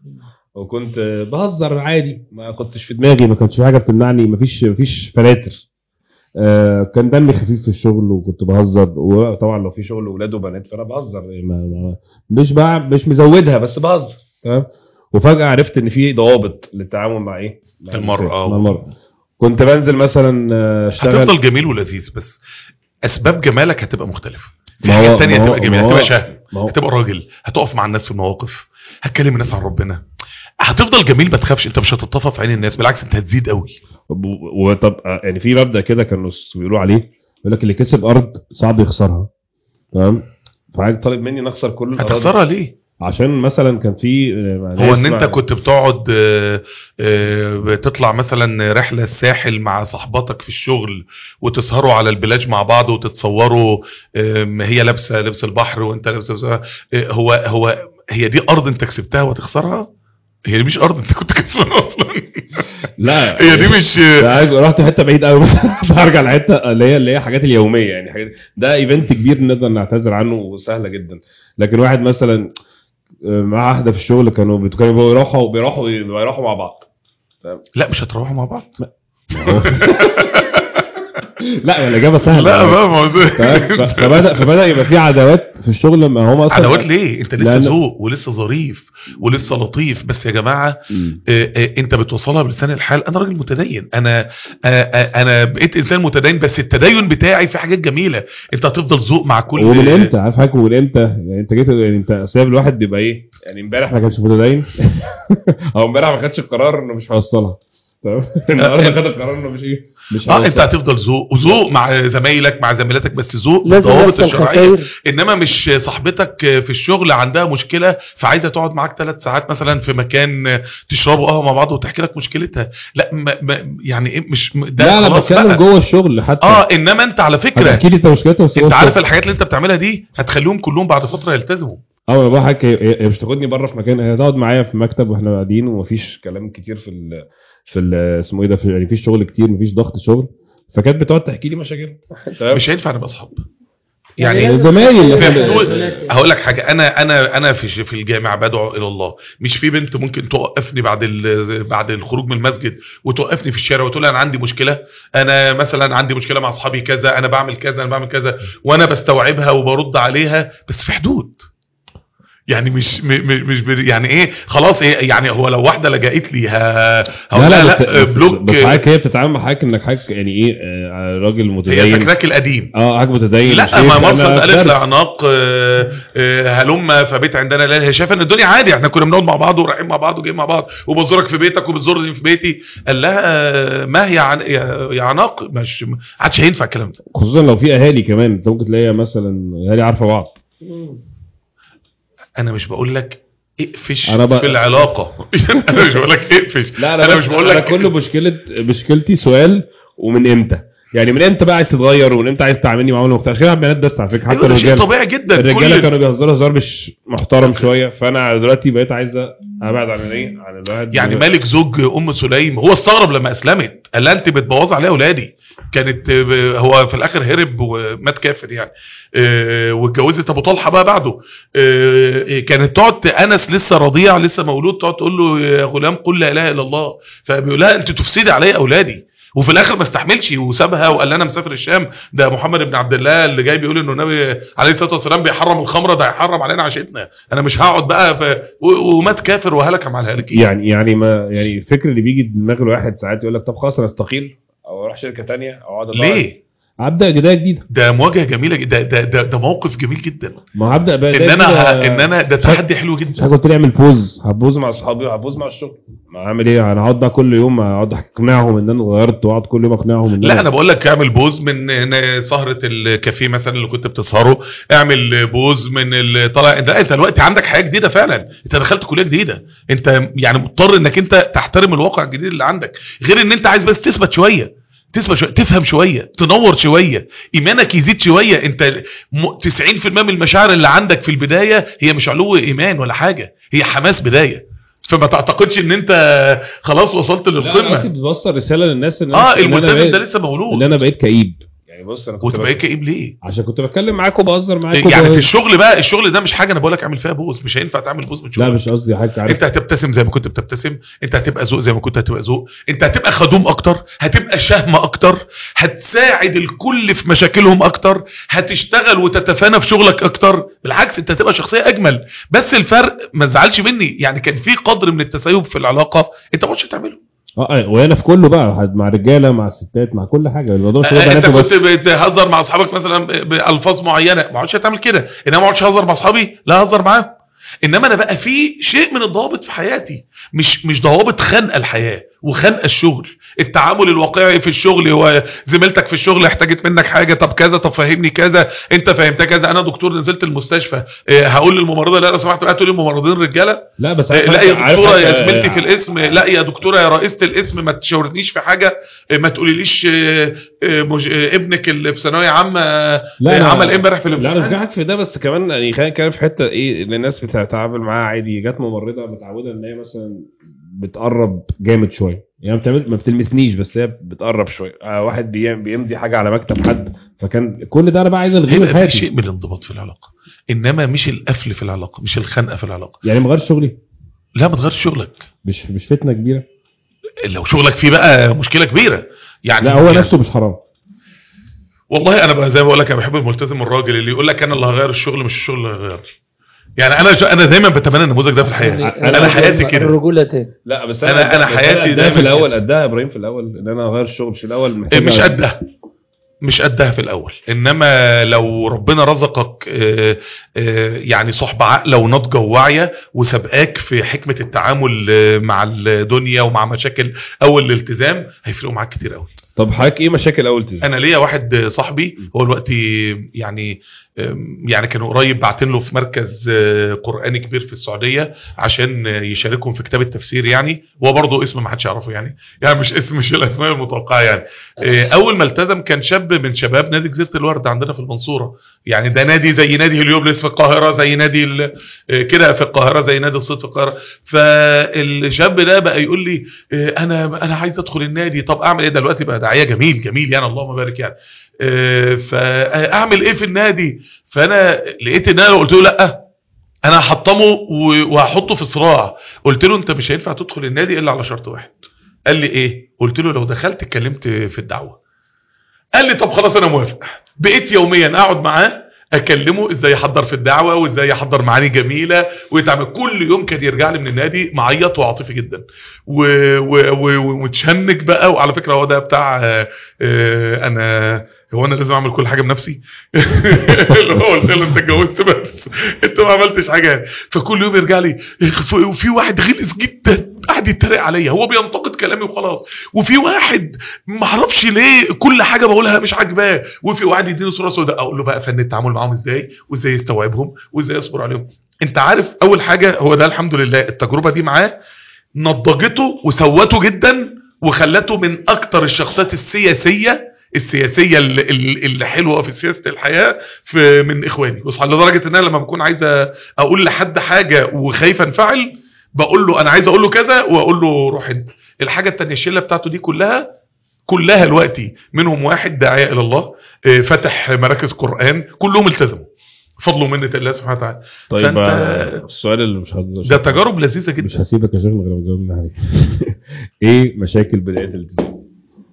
وكنت آه، بهزر عادي ما كنتش في دماغي ما كانش في حاجه بتمنعني ما فيش ما فيش فلاتر آه، كان دمي خفيف في الشغل وكنت بهزر وطبعا لو في شغل ولاد وبنات فانا بهزر ما ما مش بقى مش مزودها بس بهزر تمام وفجاه عرفت ان في ضوابط للتعامل مع ايه مع المرأة. مع المرأة كنت بنزل مثلا آه، اشتغل هتفضل جميل ولذيذ بس اسباب جمالك هتبقى مختلفه في ما هو- حاجات تانية ما هو- هتبقى جميل ما هو- هتبقى شهم ما هو هتبقى راجل هتقف مع الناس في المواقف هتكلم الناس عن ربنا هتفضل جميل ما تخافش انت مش هتتطفى في عين الناس بالعكس انت هتزيد قوي و- وطب آه، يعني في مبدا كده كانوا س- بيقولوا عليه يقول لك اللي كسب ارض صعب يخسرها تمام فحاجه طالب مني نخسر كل الأراضي هتخسرها ليه عشان مثلا كان في آه، هو ناس ان انت مع- كنت بتقعد آه، آه، بتطلع مثلا رحله الساحل مع صاحباتك في الشغل وتسهروا على البلاج مع بعض وتتصوروا آم، هي لابسه لبس البحر وانت لابس لبس- آه، هو هو هي دي ارض انت كسبتها وتخسرها هي دي مش ارض انت كنت كسبانها اصلا لا هي دي مش لا، رحت حته بعيد قوي بس هرجع لحته اللي هي اللي هي حاجات اليوميه يعني حاجات ده ايفنت كبير نقدر نعتذر عنه وسهله جدا لكن واحد مثلا آه، مع واحده في الشغل كانوا بت- كانوا بيروحوا بيروحوا بيروحوا مع بعض لا مش هتروحوا مع بعض لا الاجابه سهله لا ما ما تمام؟ ف- فبدا فبدا يبقى في عداوات في الشغل لما هم اصلا عداوات ليه انت لسه لأن- ذوق ولسه ظريف ولسه لطيف بس يا جماعه مم. آه، آه، انت بتوصلها بلسان الحال انا راجل متدين انا آه، آه، انا بقيت انسان متدين بس التدين بتاعي في حاجات جميله انت هتفضل ذوق مع كل ومن امتى عارف حضرتك ومن امتى يعني انت جيت يعني انت سبب الواحد بيبقى ايه يعني امبارح ما كانش متدين او امبارح ما خدش القرار انه مش هيوصلها تمام النهارده خد القرار انه مش ايه مش اه انت هيوصلها. هتفضل ذوق وذوق مع زمايلك مع زميلاتك بس ذوق لازم بالضوابط يحصل الشرعيه خسائر انما مش صاحبتك في الشغل عندها مشكله فعايزه تقعد معاك ثلاث ساعات مثلا في مكان تشربوا قهوه مع بعض وتحكي لك مشكلتها لا ما ما يعني ايه مش ده لا انا خلاص بتكلم بقى. جوه الشغل حتى اه انما انت على فكره هتحكي لي انت مشكلتك بس جوه انت عارف الشغل. الحاجات اللي انت بتعملها دي هتخليهم كلهم بعد فتره يلتزموا اه انا بضحك هي هي مش تاخدني بره في مكان هي تقعد معايا في مكتب واحنا قاعدين ومفيش كلام كتير في ال في ال اسمه ايه ده في يعني مفيش شغل كتير مفيش ضغط شغل فكانت بتقعد تحكي لي مشاكلها تمام؟ مش هينفع نبقى اصحاب يعني يعني لازم زمايل في إحنا- حدود هقول لك حاجه انا انا انا في في الجامع بدعو الى الله مش في بنت ممكن توقفني بعد ال- بعد الخروج من المسجد وتوقفني في الشارع وتقول لي انا عندي مشكله انا مثلا عندي مشكله مع اصحابي كذا انا بعمل كذا انا بعمل كذا وانا بستوعبها وبرد عليها بس في حدود يعني مش م- م- مش بر- يعني ايه خلاص إيه يعني هو لو واحده لجأت لي ه- هقول لها بس- لا بس- بلوك بس حضرتك هي بتتعامل مع حضرتك انك حضرتك يعني ايه آه، راجل هي متدين فاكراك القديم اه حضرتك متدين لا وشيخ، ما أنا مرصد قالت درس. لعناق آه، آه، هلم فبيت عندنا لا هي شايفه ان الدنيا عادي احنا كنا بنقعد مع بعض ورايحين مع بعض وجايين مع بعض وبزورك في بيتك وبتزورني في بيتي قال لها آه، ما هي عن... يا يا عناق مش ما عادش هينفع الكلام ده خصوصا لو في اهالي كمان انت ممكن تلاقي مثلا اهالي عارفه بعض انا مش بقول لك اقفش أنا بقى- في العلاقه انا مش بقول لك اقفش لا انا مش بقول انا لك كل مشكله مشكلتي سؤال ومن امتى يعني من امتى بقى عايز تتغير ومن امتى عايز تعاملني معامله مختلفه عشان البنات بس على فكره حتى أيوة ده شيء الرجاله طبيعي جدا الرجاله كل كانوا بيهزروا هزار مش محترم شويه فانا دلوقتي بقيت عايزه ابعد عن ايه عن الواحد يعني مالك زوج ام سليم هو استغرب لما اسلمت قال لها انت بتبوظ عليا اولادي كانت آه، هو في الاخر هرب ومات كافر يعني آه، واتجوزت ابو طلحه بقى بعده آه، كانت تقعد انس لسه رضيع لسه مولود تقعد تقول له يا غلام قل لا اله الا الله فبيقول لها انت تفسدي عليا اولادي وفي الاخر ما استحملش وسابها وقال لي انا مسافر الشام ده محمد بن عبد الله اللي جاي بيقول انه النبي عليه الصلاه والسلام بيحرم الخمره ده هيحرم علينا عشتنا انا مش هقعد بقى ف... و- ومات كافر وهلك مع الهالكين يعني يعني ما يعني الفكر اللي بيجي دماغ الواحد ساعات يقول لك طب خلاص انا استقيل او اروح شركه تانية او اقعد أدور- ليه ابدا بدايه جديده ده مواجهه جميله جدا ده, ده, ده, ده موقف جميل جدا ما هبدا بدايه ان انا جديدة. ه... ان انا ده تحدي حلو مش جدا حاجه قلت لي اعمل بوز هبوز مع اصحابي وهبوز مع الشغل ما اعمل ايه انا اقعد بقى كل يوم اقعد اقنعهم ان انا اتغيرت واقعد كل يوم اقنعهم ان لا انا بقول لك اعمل بوز من إن سهره الكافيه مثلا اللي كنت بتسهره اعمل بوز من ال- طالع انت انت دلوقتي عندك حياه جديده فعلا انت دخلت كليه جديده انت يعني مضطر انك انت تحترم الواقع الجديد اللي عندك غير ان انت عايز بس تثبت شويه تثبت شويه تفهم شويه تنور شويه ايمانك يزيد شويه انت م- 90% من المشاعر اللي عندك في البدايه هي مش علو ايمان ولا حاجه هي حماس بدايه فما تعتقدش ان انت خلاص وصلت لا انا للقمه قصدي بتوصل رساله للناس ان اه إن أنا الملتزم بقيت- ده لسه مولود ان انا بقيت كئيب يعني بص انا كنت كنت بك- بقيت كئيب ليه عشان كنت بتكلم معاكم وبهزر معاكم يعني في وبهزر. الشغل بقى الشغل ده مش حاجه انا بقول لك اعمل فيها بوز مش هينفع تعمل بوز من شغل لا مش قصدي حاجه عارف انت هتبتسم زي ما كنت بتبتسم انت هتبقى ذوق زي ما كنت هتبقى ذوق انت هتبقى خدوم اكتر هتبقى شهم اكتر هتساعد الكل في مشاكلهم اكتر هتشتغل وتتفانى في شغلك اكتر بالعكس انت هتبقى شخصيه اجمل بس الفرق ما تزعلش مني يعني كان في قدر من التسيب في العلاقه انت ما كنتش تعمله اه آه، وانا في كله بقى مع رجاله مع ستات مع كل حاجه الموضوع مش هو انت بنات كنت بس بتهزر مع اصحابك مثلا ب- بالفاظ معينه ما عادش هتعمل كده انما ما عادش هزر مع اصحابي لا هزر معاهم انما انا بقى في شيء من الضوابط في حياتي مش مش ضوابط خنق الحياه وخنق الشغل التعامل الواقعي في الشغل هو زميلتك في الشغل احتاجت منك حاجه طب كذا طب فهمني كذا انت فهمت كذا انا دكتور نزلت المستشفى اه، هقول للممرضه لا لو سمحت بقى تقول الممرضين رجاله لا بس اه، عارف لا يا حاجة- عارف دكتوره يا حاجة- زميلتي في الاسم لا يا دكتوره يا رئيسه الاسم ما تشاورنيش في حاجه اه، ما تقوليليش اه، اه، مج- اه، ابنك اللي في ثانويه عامه اه، لا أنا- عمل ايه امبارح في لا انا مش الامتحان جاحك في ده بس كمان يعني خلينا نتكلم في حته ايه ان الناس بتتعامل معاها عادي جت ممرضه متعوده ان هي مثلا بتقرب جامد شويه يعني ما بتعمل ما بتلمسنيش بس هي بتقرب شويه آه واحد بيم- بيمضي حاجه على مكتب حد فكان كل ده انا بقى عايز الغيه من هيبقى في حياتي شيء من الانضباط في العلاقه انما مش القفل في العلاقه مش الخنقه في العلاقه يعني ما غيرش شغلي لا ما تغيرش شغلك مش مش فتنه كبيره لو شغلك فيه بقى مشكله كبيره يعني لا هو يعني نفسه مش حرام والله انا بقى زي ما بقول لك انا بحب الملتزم الراجل اللي يقول لك انا اللي هغير الشغل مش الشغل اللي هيغير يعني انا انا دايما بتمنى النموذج ده في الحياه يعني انا الرجل- حياتي كده الرجولة تاني لا بس أنا- أنا حياتي ده دايما في الاول كده. قدها يا ابراهيم في الاول ان انا اغير الشغل مش الاول محتاج مش قدها مش قدها في الاول انما لو ربنا رزقك آه، آه، يعني صحبة عاقله وناضجه وواعيه وسابقاك في حكمه التعامل آه، مع الدنيا ومع مشاكل او الالتزام هيفرقوا معاك كتير قوي طب حضرتك ايه مشاكل اول تزام انا ليا واحد صاحبي هو دلوقتي يعني يعني كانوا قريب باعتين له في مركز آه، قراني كبير في السعوديه عشان آه، يشاركهم في كتاب التفسير يعني هو برضه اسم ما حدش يعرفه يعني يعني مش اسم مش الاسماء المتوقعه يعني آه، اول ما التزم كان شاب من شباب نادي جزيره الورد عندنا في المنصوره يعني ده نادي زي نادي هليوبلس في القاهره زي نادي ال- آه، كده في القاهره زي نادي الصيد في القاهره فالشاب ده بقى يقول لي آه، انا انا عايز ادخل النادي طب اعمل ايه دلوقتي بقى داعيه جميل جميل يعني اللهم بارك يعني آه، فاعمل ايه في النادي فانا لقيت ان انا لو قلت له لا انا هحطمه و- وهحطه في صراع قلت له انت مش هينفع تدخل النادي الا على شرط واحد قال لي ايه قلت له لو دخلت اتكلمت في الدعوه قال لي طب خلاص انا موافق بقيت يوميا اقعد معاه اكلمه ازاي يحضر في الدعوه وازاي يحضر معاني جميله ويتعمل كل يوم كان يرجع لي من النادي معيط وعاطفي جدا و- و- و- ومتشنج بقى وعلى فكره هو ده بتاع آه، آه، انا هو انا لازم اعمل كل حاجه بنفسي اللي هو قلت له انت اتجوزت بس انت ما عملتش حاجه فكل يوم يرجع لي وفي واحد غلس جدا قاعد يتريق عليا هو بينتقد كلامي وخلاص وفي واحد ما اعرفش ليه كل حاجه بقولها مش عاجباه وفي واحد يديني صوره سوداء اقول له بقى فن التعامل معاهم ازاي وازاي يستوعبهم وازاي يصبر عليهم انت عارف اول حاجه هو ده الحمد لله التجربه دي معاه نضجته وسوته جدا وخلته من اكتر الشخصيات السياسيه السياسيه اللي, اللي حلوه في سياسه الحياه في من اخواني وصل لدرجه ان انا لما بكون عايز اقول لحد حاجه وخايف انفعل بقول له انا عايز اقول له كذا واقول له روح انت الحاجه التانيه الشله بتاعته دي كلها كلها دلوقتي منهم واحد داعيه الى الله آه، فتح مراكز قران كلهم التزموا فضل ومنه الله سبحانه وتعالى طيب فأنت- آه، السؤال اللي مش هقدر ده تجارب لذيذه مش جدا هسيبك يا شيخ غير لما تجاوب من عليه ايه مشاكل بدايه الالتزام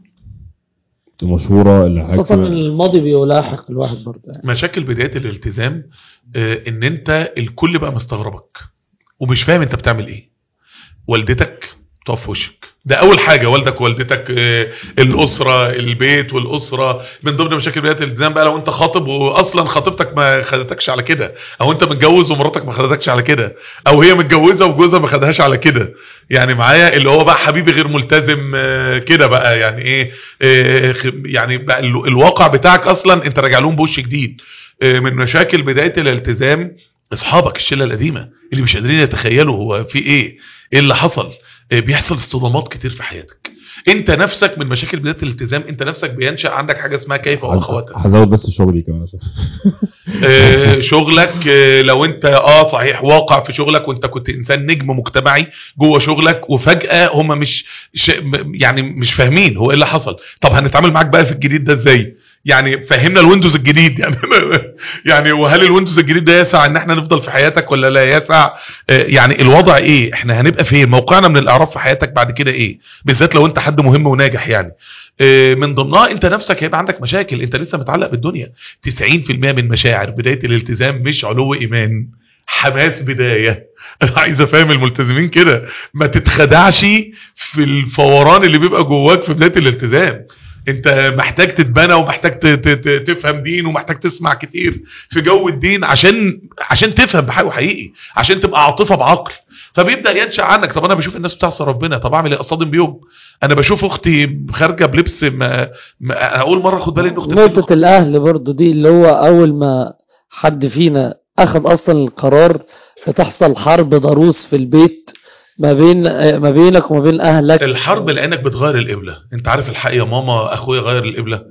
المشهوره اللي خاصة حضرتك الماضي بيلاحق الواحد برضه يعني. مشاكل بدايه الالتزام آه، ان انت الكل بقى مستغربك ومش فاهم انت بتعمل ايه والدتك تقف في وشك ده اول حاجه والدك ووالدتك آه، الاسره البيت والاسره من ضمن مشاكل بدايه الالتزام بقى لو انت خاطب واصلا خطيبتك ما خدتكش على كده او انت متجوز ومراتك ما خدتكش على كده او هي متجوزه وجوزها ما خدهاش على كده يعني معايا اللي هو بقى حبيبي غير ملتزم آه، كده بقى يعني ايه آه، خ- يعني بقى ال- الواقع بتاعك اصلا انت راجع لهم بوش جديد آه، من مشاكل بدايه الالتزام اصحابك الشله القديمه اللي مش قادرين يتخيلوا هو في ايه ايه اللي حصل آه، بيحصل اصطدامات كتير في حياتك انت نفسك من مشاكل بدايه الالتزام انت نفسك بينشا عندك حاجه اسمها كيف واخواتها هزود بس شغلي كمان عشان آه، شغلك آه، لو انت اه صحيح واقع في شغلك وانت كنت انسان نجم مجتمعي جوه شغلك وفجاه هم مش ش... م- يعني مش فاهمين هو ايه اللي حصل طب هنتعامل معاك بقى في الجديد ده ازاي يعني فهمنا الويندوز الجديد يعني يعني وهل الويندوز الجديد ده يسع ان احنا نفضل في حياتك ولا لا يسع آه، يعني الوضع ايه احنا هنبقى فين موقعنا من الاعراف في حياتك بعد كده ايه بالذات لو انت حد مهم وناجح يعني آه، من ضمنها انت نفسك هيبقى عندك مشاكل انت لسه متعلق بالدنيا 90% من مشاعر بداية الالتزام مش علو إيمان حماس بداية أنا عايز أفهم الملتزمين كده ما تتخدعش في الفوران اللي بيبقى جواك في بداية الالتزام انت محتاج تتبنى ومحتاج ت- ت- ت- تفهم دين ومحتاج تسمع كتير في جو الدين عشان عشان تفهم بحقه حقيقي عشان تبقى عاطفه بعقل فبيبدا ينشا عنك طب انا بشوف الناس بتعصى ربنا طب اعمل ايه اصطدم بيهم انا بشوف اختي خارجه بلبس ما, ما انا اول مره اخد بالي ان اختي بتلبس نقطة الأهل برضو دي اللي هو أول ما حد فينا أخذ أصلا القرار بتحصل حرب ضروس في البيت ما بين ما بينك وما بين أهلك الحرب لانك بتغير القبله انت عارف الحق يا ماما اخويا غير القبله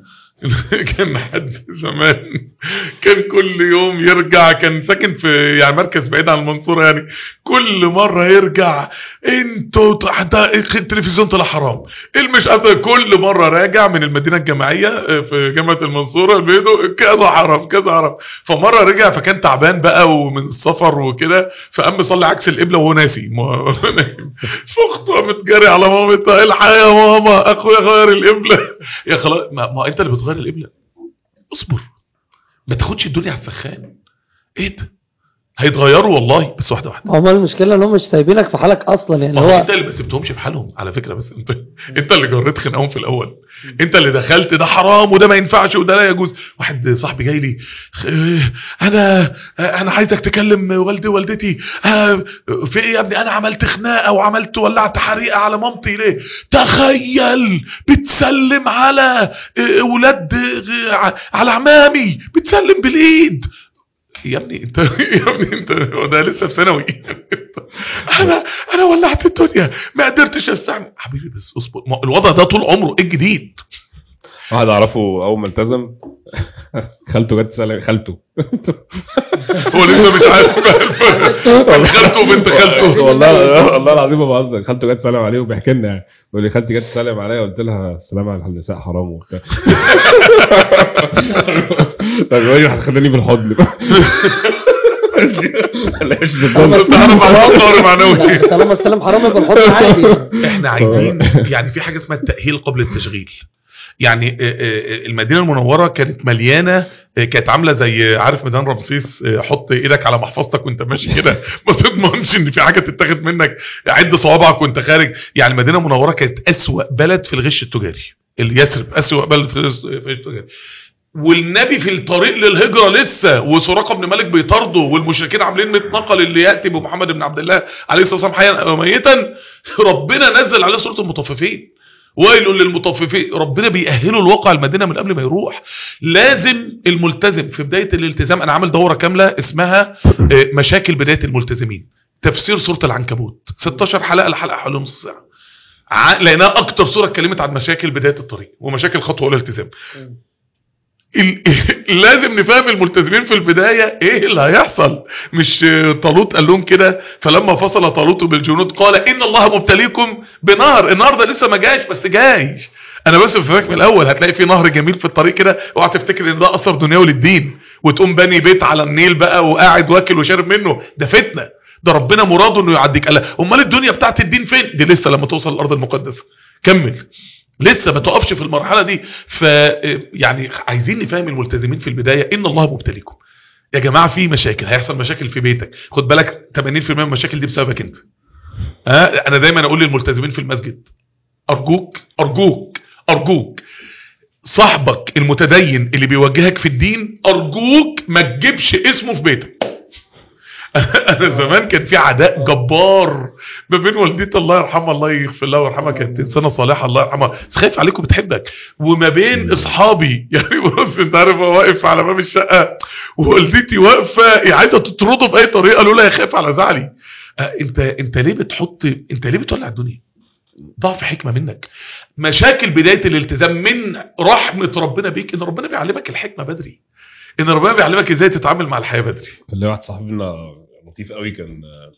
كان حد زمان كان كل يوم يرجع كان ساكن في يعني مركز بعيد عن المنصوره يعني كل مره يرجع انتوا ط- ده التلفزيون طلع حرام المش عارف كل مره راجع من المدينه الجامعيه آه، في جامعه المنصوره البيت كذا حرام كذا حرام فمره رجع فكان تعبان بقى ومن السفر وكده فقام صلي عكس القبله وهو ناسي ما- نايم. فاخته قامت جاري على مامتها الحق يا ماما اخويا غير القبله يا خلاص ما, ما انت اللي بتغير القبله اصبر ما تاخدش الدنيا على السخان ايه ده هيتغيروا والله بس واحده واحده هما المشكلة إن هم مش سايبينك في حالك أصلا يعني ما هو هو انت اللي ما سبتهمش في حالهم على فكره بس انت انت اللي جريت خناقهم في الاول انت اللي دخلت ده حرام وده ما ينفعش وده لا يجوز واحد صاحبي جاي لي "آه، انا انا عايزك تكلم والدي ووالدتي آه، في ايه يا ابني انا عملت خناقه وعملت ولعت حريقه على مامتي ليه تخيل بتسلم على آه، ولاد آه، على عمامي بتسلم بالايد يا ابني انت يا ابني انت هو ده لسه في ثانوي انا انا ولعت الدنيا ما قدرتش استحمل حبيبي بس اصبر ما الوضع ده طول عمره ايه الجديد واحد اعرفه اول ما التزم خالته جت تسلم خالته هو لسه مش عارف بقى الفرق بين خالته وبنت خالته والله والله العظيم ما بهزر خالته جت تسلم عليه وبيحكي لنا يعني بيقول لي خالتي جت تسلم عليا قلت لها السلام على النساء حرام وبتاع طب يقول لي هتخدني بالحضن ليش بس تعرف على الطار معنوي طالما السلام حرام يبقى الحضن عادي احنا عايزين يعني في حاجه اسمها التاهيل قبل التشغيل يعني آه، آه، المدينه المنوره كانت مليانه آه، كانت عامله زي عارف ميدان رمسيس آه، حط ايدك على محفظتك وانت ماشي كده ما تضمنش ان في حاجه تتاخد منك عد صوابعك وانت خارج يعني المدينه المنوره كانت اسوا بلد في الغش التجاري اليثرب اسوا بلد في الغش في الغش التجاري والنبي في الطريق للهجرة لسه وسراقة بن مالك بيطارده والمشركين عاملين متنقل اللي يأتي بمحمد بن عبد الله عليه الصلاة والسلام حيا أو ميتا ربنا نزل عليه سورة المطففين ويل للمطففين ربنا بيأهله الواقع المدينة من قبل ما يروح لازم الملتزم في بداية الالتزام أنا عامل دورة كاملة اسمها آه، مشاكل بداية الملتزمين تفسير سورة العنكبوت 16 حلقة الحلقة حوالي نص ساعة ع- لأنها أكتر سورة اتكلمت عن مشاكل بداية الطريق ومشاكل خطوة الالتزام ال- لازم نفهم الملتزمين في البداية ايه اللي هيحصل مش طالوت قال لهم كده فلما فصل طالوت بالجنود قال ان الله مبتليكم بنهر النهر ده لسه ما جاش بس جاي انا بس بفهمك من الاول هتلاقي في نهر جميل في الطريق كده اوعى تفتكر ان ده اثر دنيوي للدين وتقوم بني بيت على النيل بقى وقاعد واكل وشارب منه ده فتنه ده ربنا مراده انه يعديك قال امال الدنيا بتاعت الدين فين دي لسه لما توصل الارض المقدسه كمل لسه ما تقفش في المرحله دي ف يعني عايزين نفهم الملتزمين في البدايه ان الله مبتليكم يا جماعه في مشاكل هيحصل مشاكل في بيتك خد بالك 80% من المشاكل دي بسببك انت ها انا دايما اقول للملتزمين في المسجد ارجوك ارجوك ارجوك صاحبك المتدين اللي بيوجهك في الدين ارجوك ما تجيبش اسمه في بيتك انا زمان كان في عداء جبار ما بين والدتي الله يرحمها الله يغفر لها ويرحمها كانت انسانه صالحه الله يرحمها بس خايف عليكم بتحبك وما بين اصحابي يعني بص انت عارف هو واقف على باب الشقه ووالدتي واقفه عايزه تطرده باي طريقه لولا يا خايف على زعلي آه، انت انت ليه بتحط انت ليه بتولع الدنيا ضعف حكمه منك مشاكل بدايه الالتزام من رحمه ربنا بيك ان ربنا بيعلمك الحكمه بدري ان ربنا بيعلمك ازاي تتعامل مع الحياه بدري كان لي واحد صاحبنا لطيف قوي كان آه،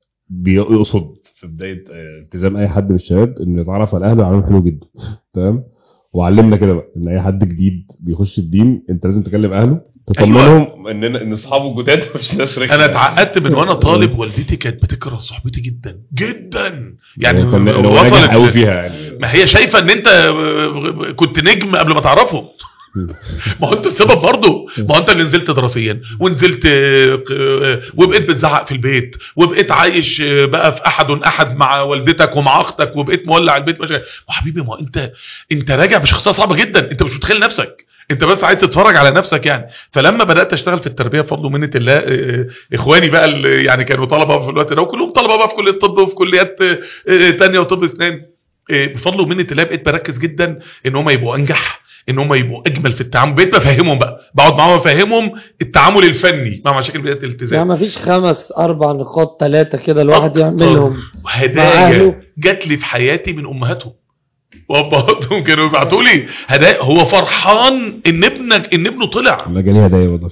بيقصد في بدايه آه، التزام اي حد من الشباب انه يتعرف على اهله يعاملهم حلو جدا تمام وعلمنا كده بقى ان اي حد جديد بيخش الدين انت لازم تكلم اهله تطمنهم اننا ان اصحابه الجداد مش ناس رخمة. انا اتعقدت من وانا طالب والدتي كانت بتكره صحبتي جدا جدا يعني هو كان لو ناجح وصلت قوي فيها يعني ما هي شايفه ان انت كنت نجم قبل ما تعرفهم ما هو انت السبب برضه ما هو انت اللي نزلت دراسيا ونزلت آه، وبقيت بتزعق في البيت وبقيت عايش آه، بقى في احد احد مع والدتك ومع اختك وبقيت مولع البيت مش ما حبيبي ما هو انت انت راجع بشخصيه صعبه جدا انت مش متخيل نفسك انت بس عايز تتفرج على نفسك يعني فلما بدات اشتغل في التربيه بفضل ومنه الله آه، اخواني بقى اللي يعني كانوا طلبه في الوقت ده وكلهم طلبه بقى في كليه الطب وفي كليات آه، آه، تانية وطب اسنان آه، بفضل ومنه الله بقيت بركز جدا ان هم يبقوا انجح ان هم يبقوا اجمل في التعامل بقيت بفهمهم بقى بقعد معاهم افهمهم التعامل الفني مع مشاكل بدايه يعني الالتزام ما فيش خمس اربع نقاط ثلاثة كده الواحد أكتر. يعملهم مع وهدايا أهله. جات لي في حياتي من امهاتهم وابهاتهم كانوا يبعتوا لي هدايا هو فرحان ان ابنك ان ابنه طلع انا جالي هدايا برضه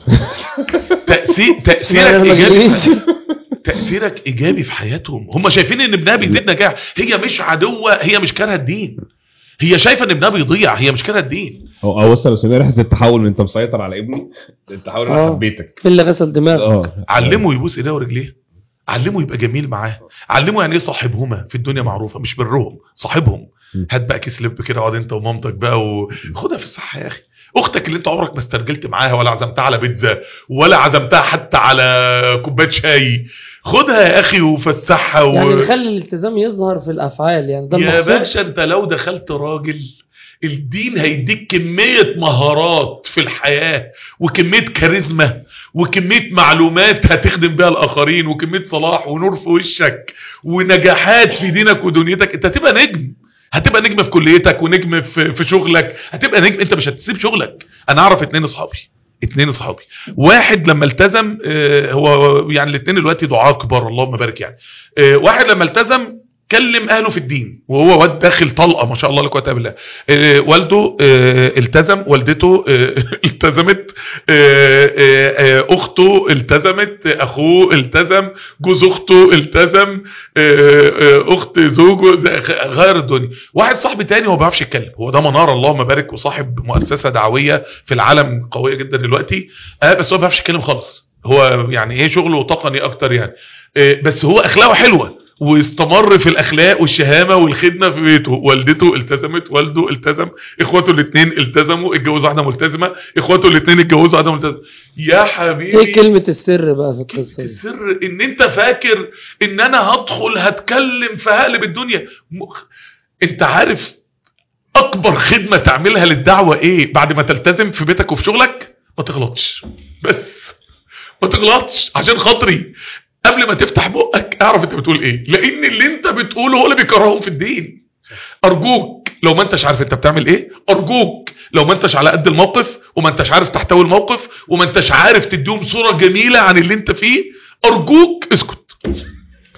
تاثير تاثيرك اشمعنى أنا ما ايجابي جاليش؟ تاثيرك ايجابي في حياتهم هم شايفين ان ابنها بيزيد نجاح هي مش عدوه هي مش كارهه الدين هي شايفه ان ابنها بيضيع هي مش كارهه الدين او او بص لو سميها ريحه التحول من انت مسيطر على ابني التحول آه. انا حبيتك اللي غسل دماغه اه علمه يبوس ايديه ورجليه علمه يبقى جميل معاه علمه يعني ايه صاحبهما في الدنيا معروفه مش برهم صاحبهم م. هات بقى كيس لب كده اقعد انت ومامتك بقى وخدها في الصحه يا اخي اختك اللي انت عمرك ما استرجلت معاها ولا عزمتها على بيتزا ولا عزمتها حتى على كوبايه شاي خدها يا اخي وفسحها و... يعني نخلي الالتزام يظهر في الافعال يعني ده يا المقصود باشا انت لو دخلت راجل الدين هيديك كمية مهارات في الحياة وكمية كاريزما وكمية معلومات هتخدم بيها الآخرين وكمية صلاح ونور في وشك ونجاحات في دينك ودنيتك انت هتبقى نجم هتبقى نجم في كليتك ونجم في, في شغلك هتبقى نجم انت مش هتسيب شغلك انا اعرف اتنين اصحابي اتنين اصحابي واحد لما التزم آه، هو يعني الاتنين دلوقتي دعاة كبار اللهم بارك يعني آه، واحد لما التزم كلم اهله في الدين وهو واد داخل طلقه ما شاء الله لا قوه الا بالله آه، والده آه، التزم والدته آه، التزمت آه، آه، آه، اخته التزمت اخوه التزم جوز اخته التزم آه، آه، اخت زوجه ده غ- غير الدنيا واحد صاحبي تاني هو ما بيعرفش يتكلم هو ده منار اللهم بارك وصاحب مؤسسه دعويه في العالم قويه جدا دلوقتي آه بس هو ما بيعرفش يتكلم خالص هو يعني ايه شغله تقني اكتر يعني آه بس هو اخلاقه حلوه واستمر في الاخلاق والشهامه والخدمه في بيته والدته التزمت والده التزم اخواته الاثنين التزموا اتجوز واحده ملتزمه اخواته الاثنين اتجوزوا واحده ملتزمه يا حبيبي ايه كلمة السر بقى في القصة دي السر ان انت فاكر ان انا هدخل هتكلم فهقلب الدنيا مخ... انت عارف اكبر خدمة تعملها للدعوة ايه بعد ما تلتزم في بيتك وفي شغلك ما تغلطش بس ما تغلطش عشان خاطري قبل ما تفتح بقك اعرف انت بتقول ايه لان اللي انت بتقوله هو اللي بيكرههم في الدين ارجوك لو ما انتش عارف انت بتعمل ايه ارجوك لو ما انتش على قد الموقف وما انتش عارف تحتوي الموقف وما انتش عارف تديهم صورة جميلة عن اللي انت فيه ارجوك اسكت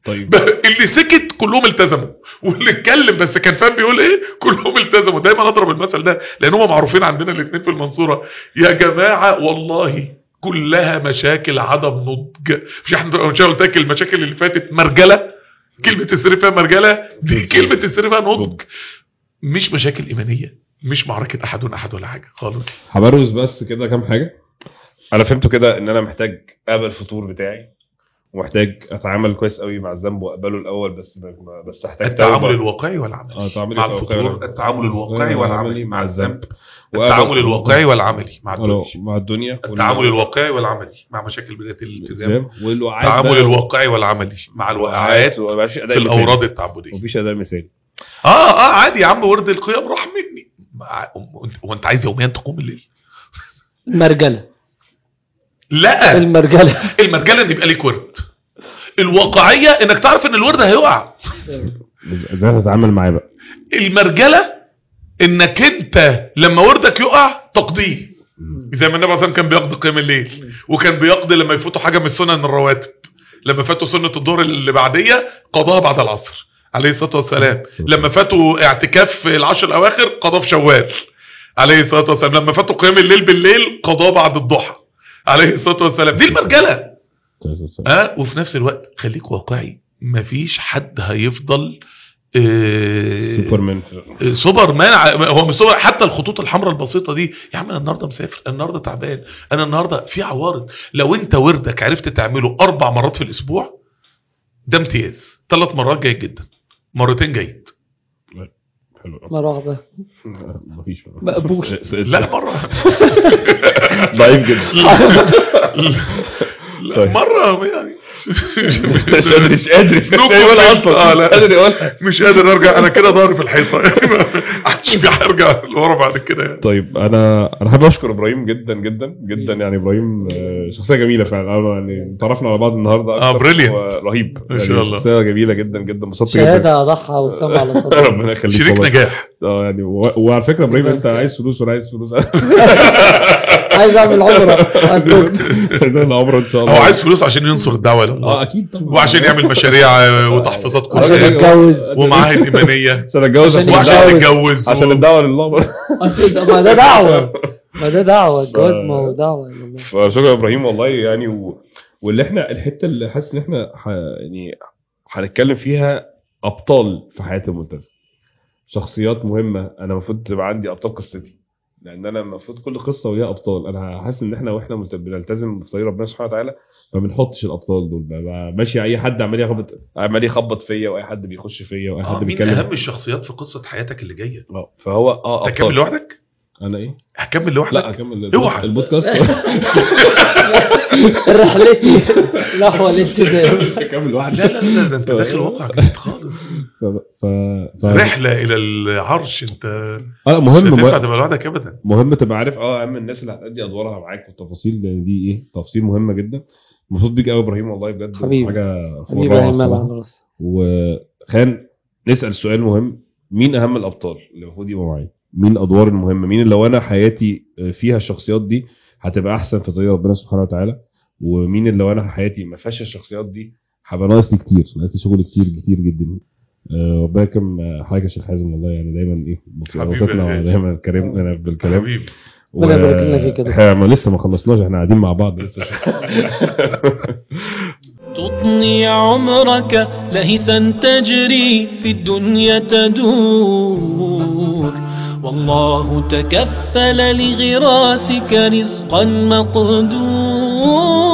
طيب ب- اللي سكت كلهم التزموا واللي اتكلم بس كان فاهم بيقول ايه كلهم التزموا دايما اضرب المثل ده لان هم معروفين عندنا الاثنين في المنصوره يا جماعه والله كلها مشاكل عدم نضج مش احنا مش أنا قلت لك المشاكل اللي فاتت مرجله كلمه السر فيها مرجله دي كلمه السر فيها نضج مش مشاكل ايمانيه مش معركه احد احد ولا حاجه خالص هبرز بس كده كام حاجه انا فهمته كده ان انا محتاج اقبل الفطور بتاعي ومحتاج اتعامل كويس قوي مع الذنب واقبله الاول بس بس احتاج التعامل توبة. الواقعي والعملي اه التعامل مع الواقعي الفطور والعملي. التعامل الواقعي والعملي مع الذنب وأقبل- التعامل الواقعي والعملي مع الدنيا آه، مع الدنيا التعامل الواقعي والعملي مع مشاكل بدايه الالتزام والوقعات التعامل بقى. الواقعي والعملي مع الوقعات ومبقاش في أداء الاوراد مثالي. التعبديه مفيش اداء مثالي اه اه عادي يا عم ورد القيام راح مني مع- هو انت عايز يوميا تقوم الليل المرجله لا المرجله المرجله ان يبقى ليك ورد الواقعيه انك تعرف ان الورد هيقع ازاي تتعامل معاه بقى المرجله انك انت لما وردك يقع تقضيه زي ما النبي صلى الله عليه وسلم كان بيقضي قيام الليل وكان بيقضي لما يفوتوا حاجه من السنن الرواتب لما فاتوا سنه الظهر اللي بعديه قضاها بعد العصر عليه الصلاه والسلام لما فاتوا اعتكاف في العشر الاواخر قضاه في شوال عليه الصلاه والسلام لما فاتوا قيام الليل بالليل قضاه بعد الضحى عليه الصلاه والسلام دي المرجله اه وفي نفس الوقت خليك واقعي مفيش حد هيفضل آه، سوبرمان آه، سوبرمان ع- هو مش سوبر حتى الخطوط الحمراء البسيطه دي يا عم انا النهارده مسافر أنا النهارده تعبان انا النهارده في عوارض لو انت وردك عرفت تعمله اربع مرات في الاسبوع ده امتياز ثلاث مرات جيد جدا مرتين جيد حلو مره واحده مفيش مقبول. لا مره ضعيف جدا لا طيب. مره يعني مش قادر مش قادر نو يقولها كومنت. اصلا آه، لا. مش قادر يقولها مش قادر ارجع انا كده ضهري في الحيطه يعني ما عادش في هرجع لورا بعد كده يعني طيب انا انا حابب اشكر ابراهيم جدا جدا جدا يعني ابراهيم آه، شخصيه جميله فعلا أنا يعني تعرفنا على بعض النهارده آه، أكتر brilliant. ورهيب إن شاء يعني الله. شخصيه جميله جدا جدا انبسطت جدا شهاده اضحى وسام على صدر ربنا يخليك شريك والله. نجاح اه يعني و- وعلى فكره ابراهيم انت عايز فلوس وانا عايز فلوس عايز اعمل عمره هتفوت. عايزين عمره ان شاء الله هو عايز فلوس عشان ينصر الدعوه الى اه الله اكيد طبعا وعشان يعمل مشاريع آه، وتحفيظات عشان قرآن يتجوز ومعاهد ايمانيه عشان اتجوز عشان عشان وعشان يتجوز. يتجوز عشان و- الدعوه لله عشان ما ده دعوه ما ده دعوه الجواز ما هو دعوه يا جماعة. فشكرا يا ابراهيم والله يعني و... واللي احنا الحته اللي حاسس ان احنا ح... يعني هنتكلم فيها ابطال في حياه الملتزم شخصيات مهمه انا المفروض تبقى عندي ابطال قصتي لان انا المفروض كل قصه وليها ابطال انا حاسس ان احنا واحنا ملت- بنلتزم في طريق ربنا سبحانه وتعالى ما بنحطش الابطال دول بقى ماشي اي حد عمال يخبط عمال يخبط فيا واي حد بيخش فيا واي اه حد مين بيتكلم اهم الشخصيات في قصه حياتك اللي جايه اه فهو اه هتكمل ابطال لوحدك انا ايه هتكمل لا لوحدك اكمل اوعى. البودكاست رحلتي نحو الالتزام اكمل لوحدي لا لا لا ده انت داخل واقع جديد خالص ف... ف... ف... رحله الى العرش انت اه مش مهم هتنفع تبقى لوحدك ابدا مهم تبقى عارف اه اهم الناس اللي هتأدي ادوارها معاك والتفاصيل لان دي ايه تفاصيل مهمه جدا مبسوط بيك قوي يا ابراهيم والله بجد حبيبي. حاجه فوق حبيبي الروعة يا ايمن الصراحة. على راسي وخلينا نسال سؤال مهم مين اهم الابطال اللي المفروض يبقوا معايا مين الادوار المهمه مين اللي لو انا حياتي فيها الشخصيات دي هتبقى احسن في طريق ربنا سبحانه وتعالى ومين اللي لو انا حياتي ما فيهاش الشخصيات دي هبقى ناقصني كتير ناقصني شغل كتير كتير جدا آه، ربنا يكرم آه، حضرتك يا شيخ حازم والله يعني دايما ايه حبيبي بسطنا يا غالي. دايما كرمنا بالكلام حبيبي ربنا يبارك لنا فيك يا دكتور. احنا ما لسه ما خلصناش احنا قاعدين مع بعض لسه تضني عمرك لهثا تجري في الدنيا تدور والله تكفل لغراسك رزقا مقدور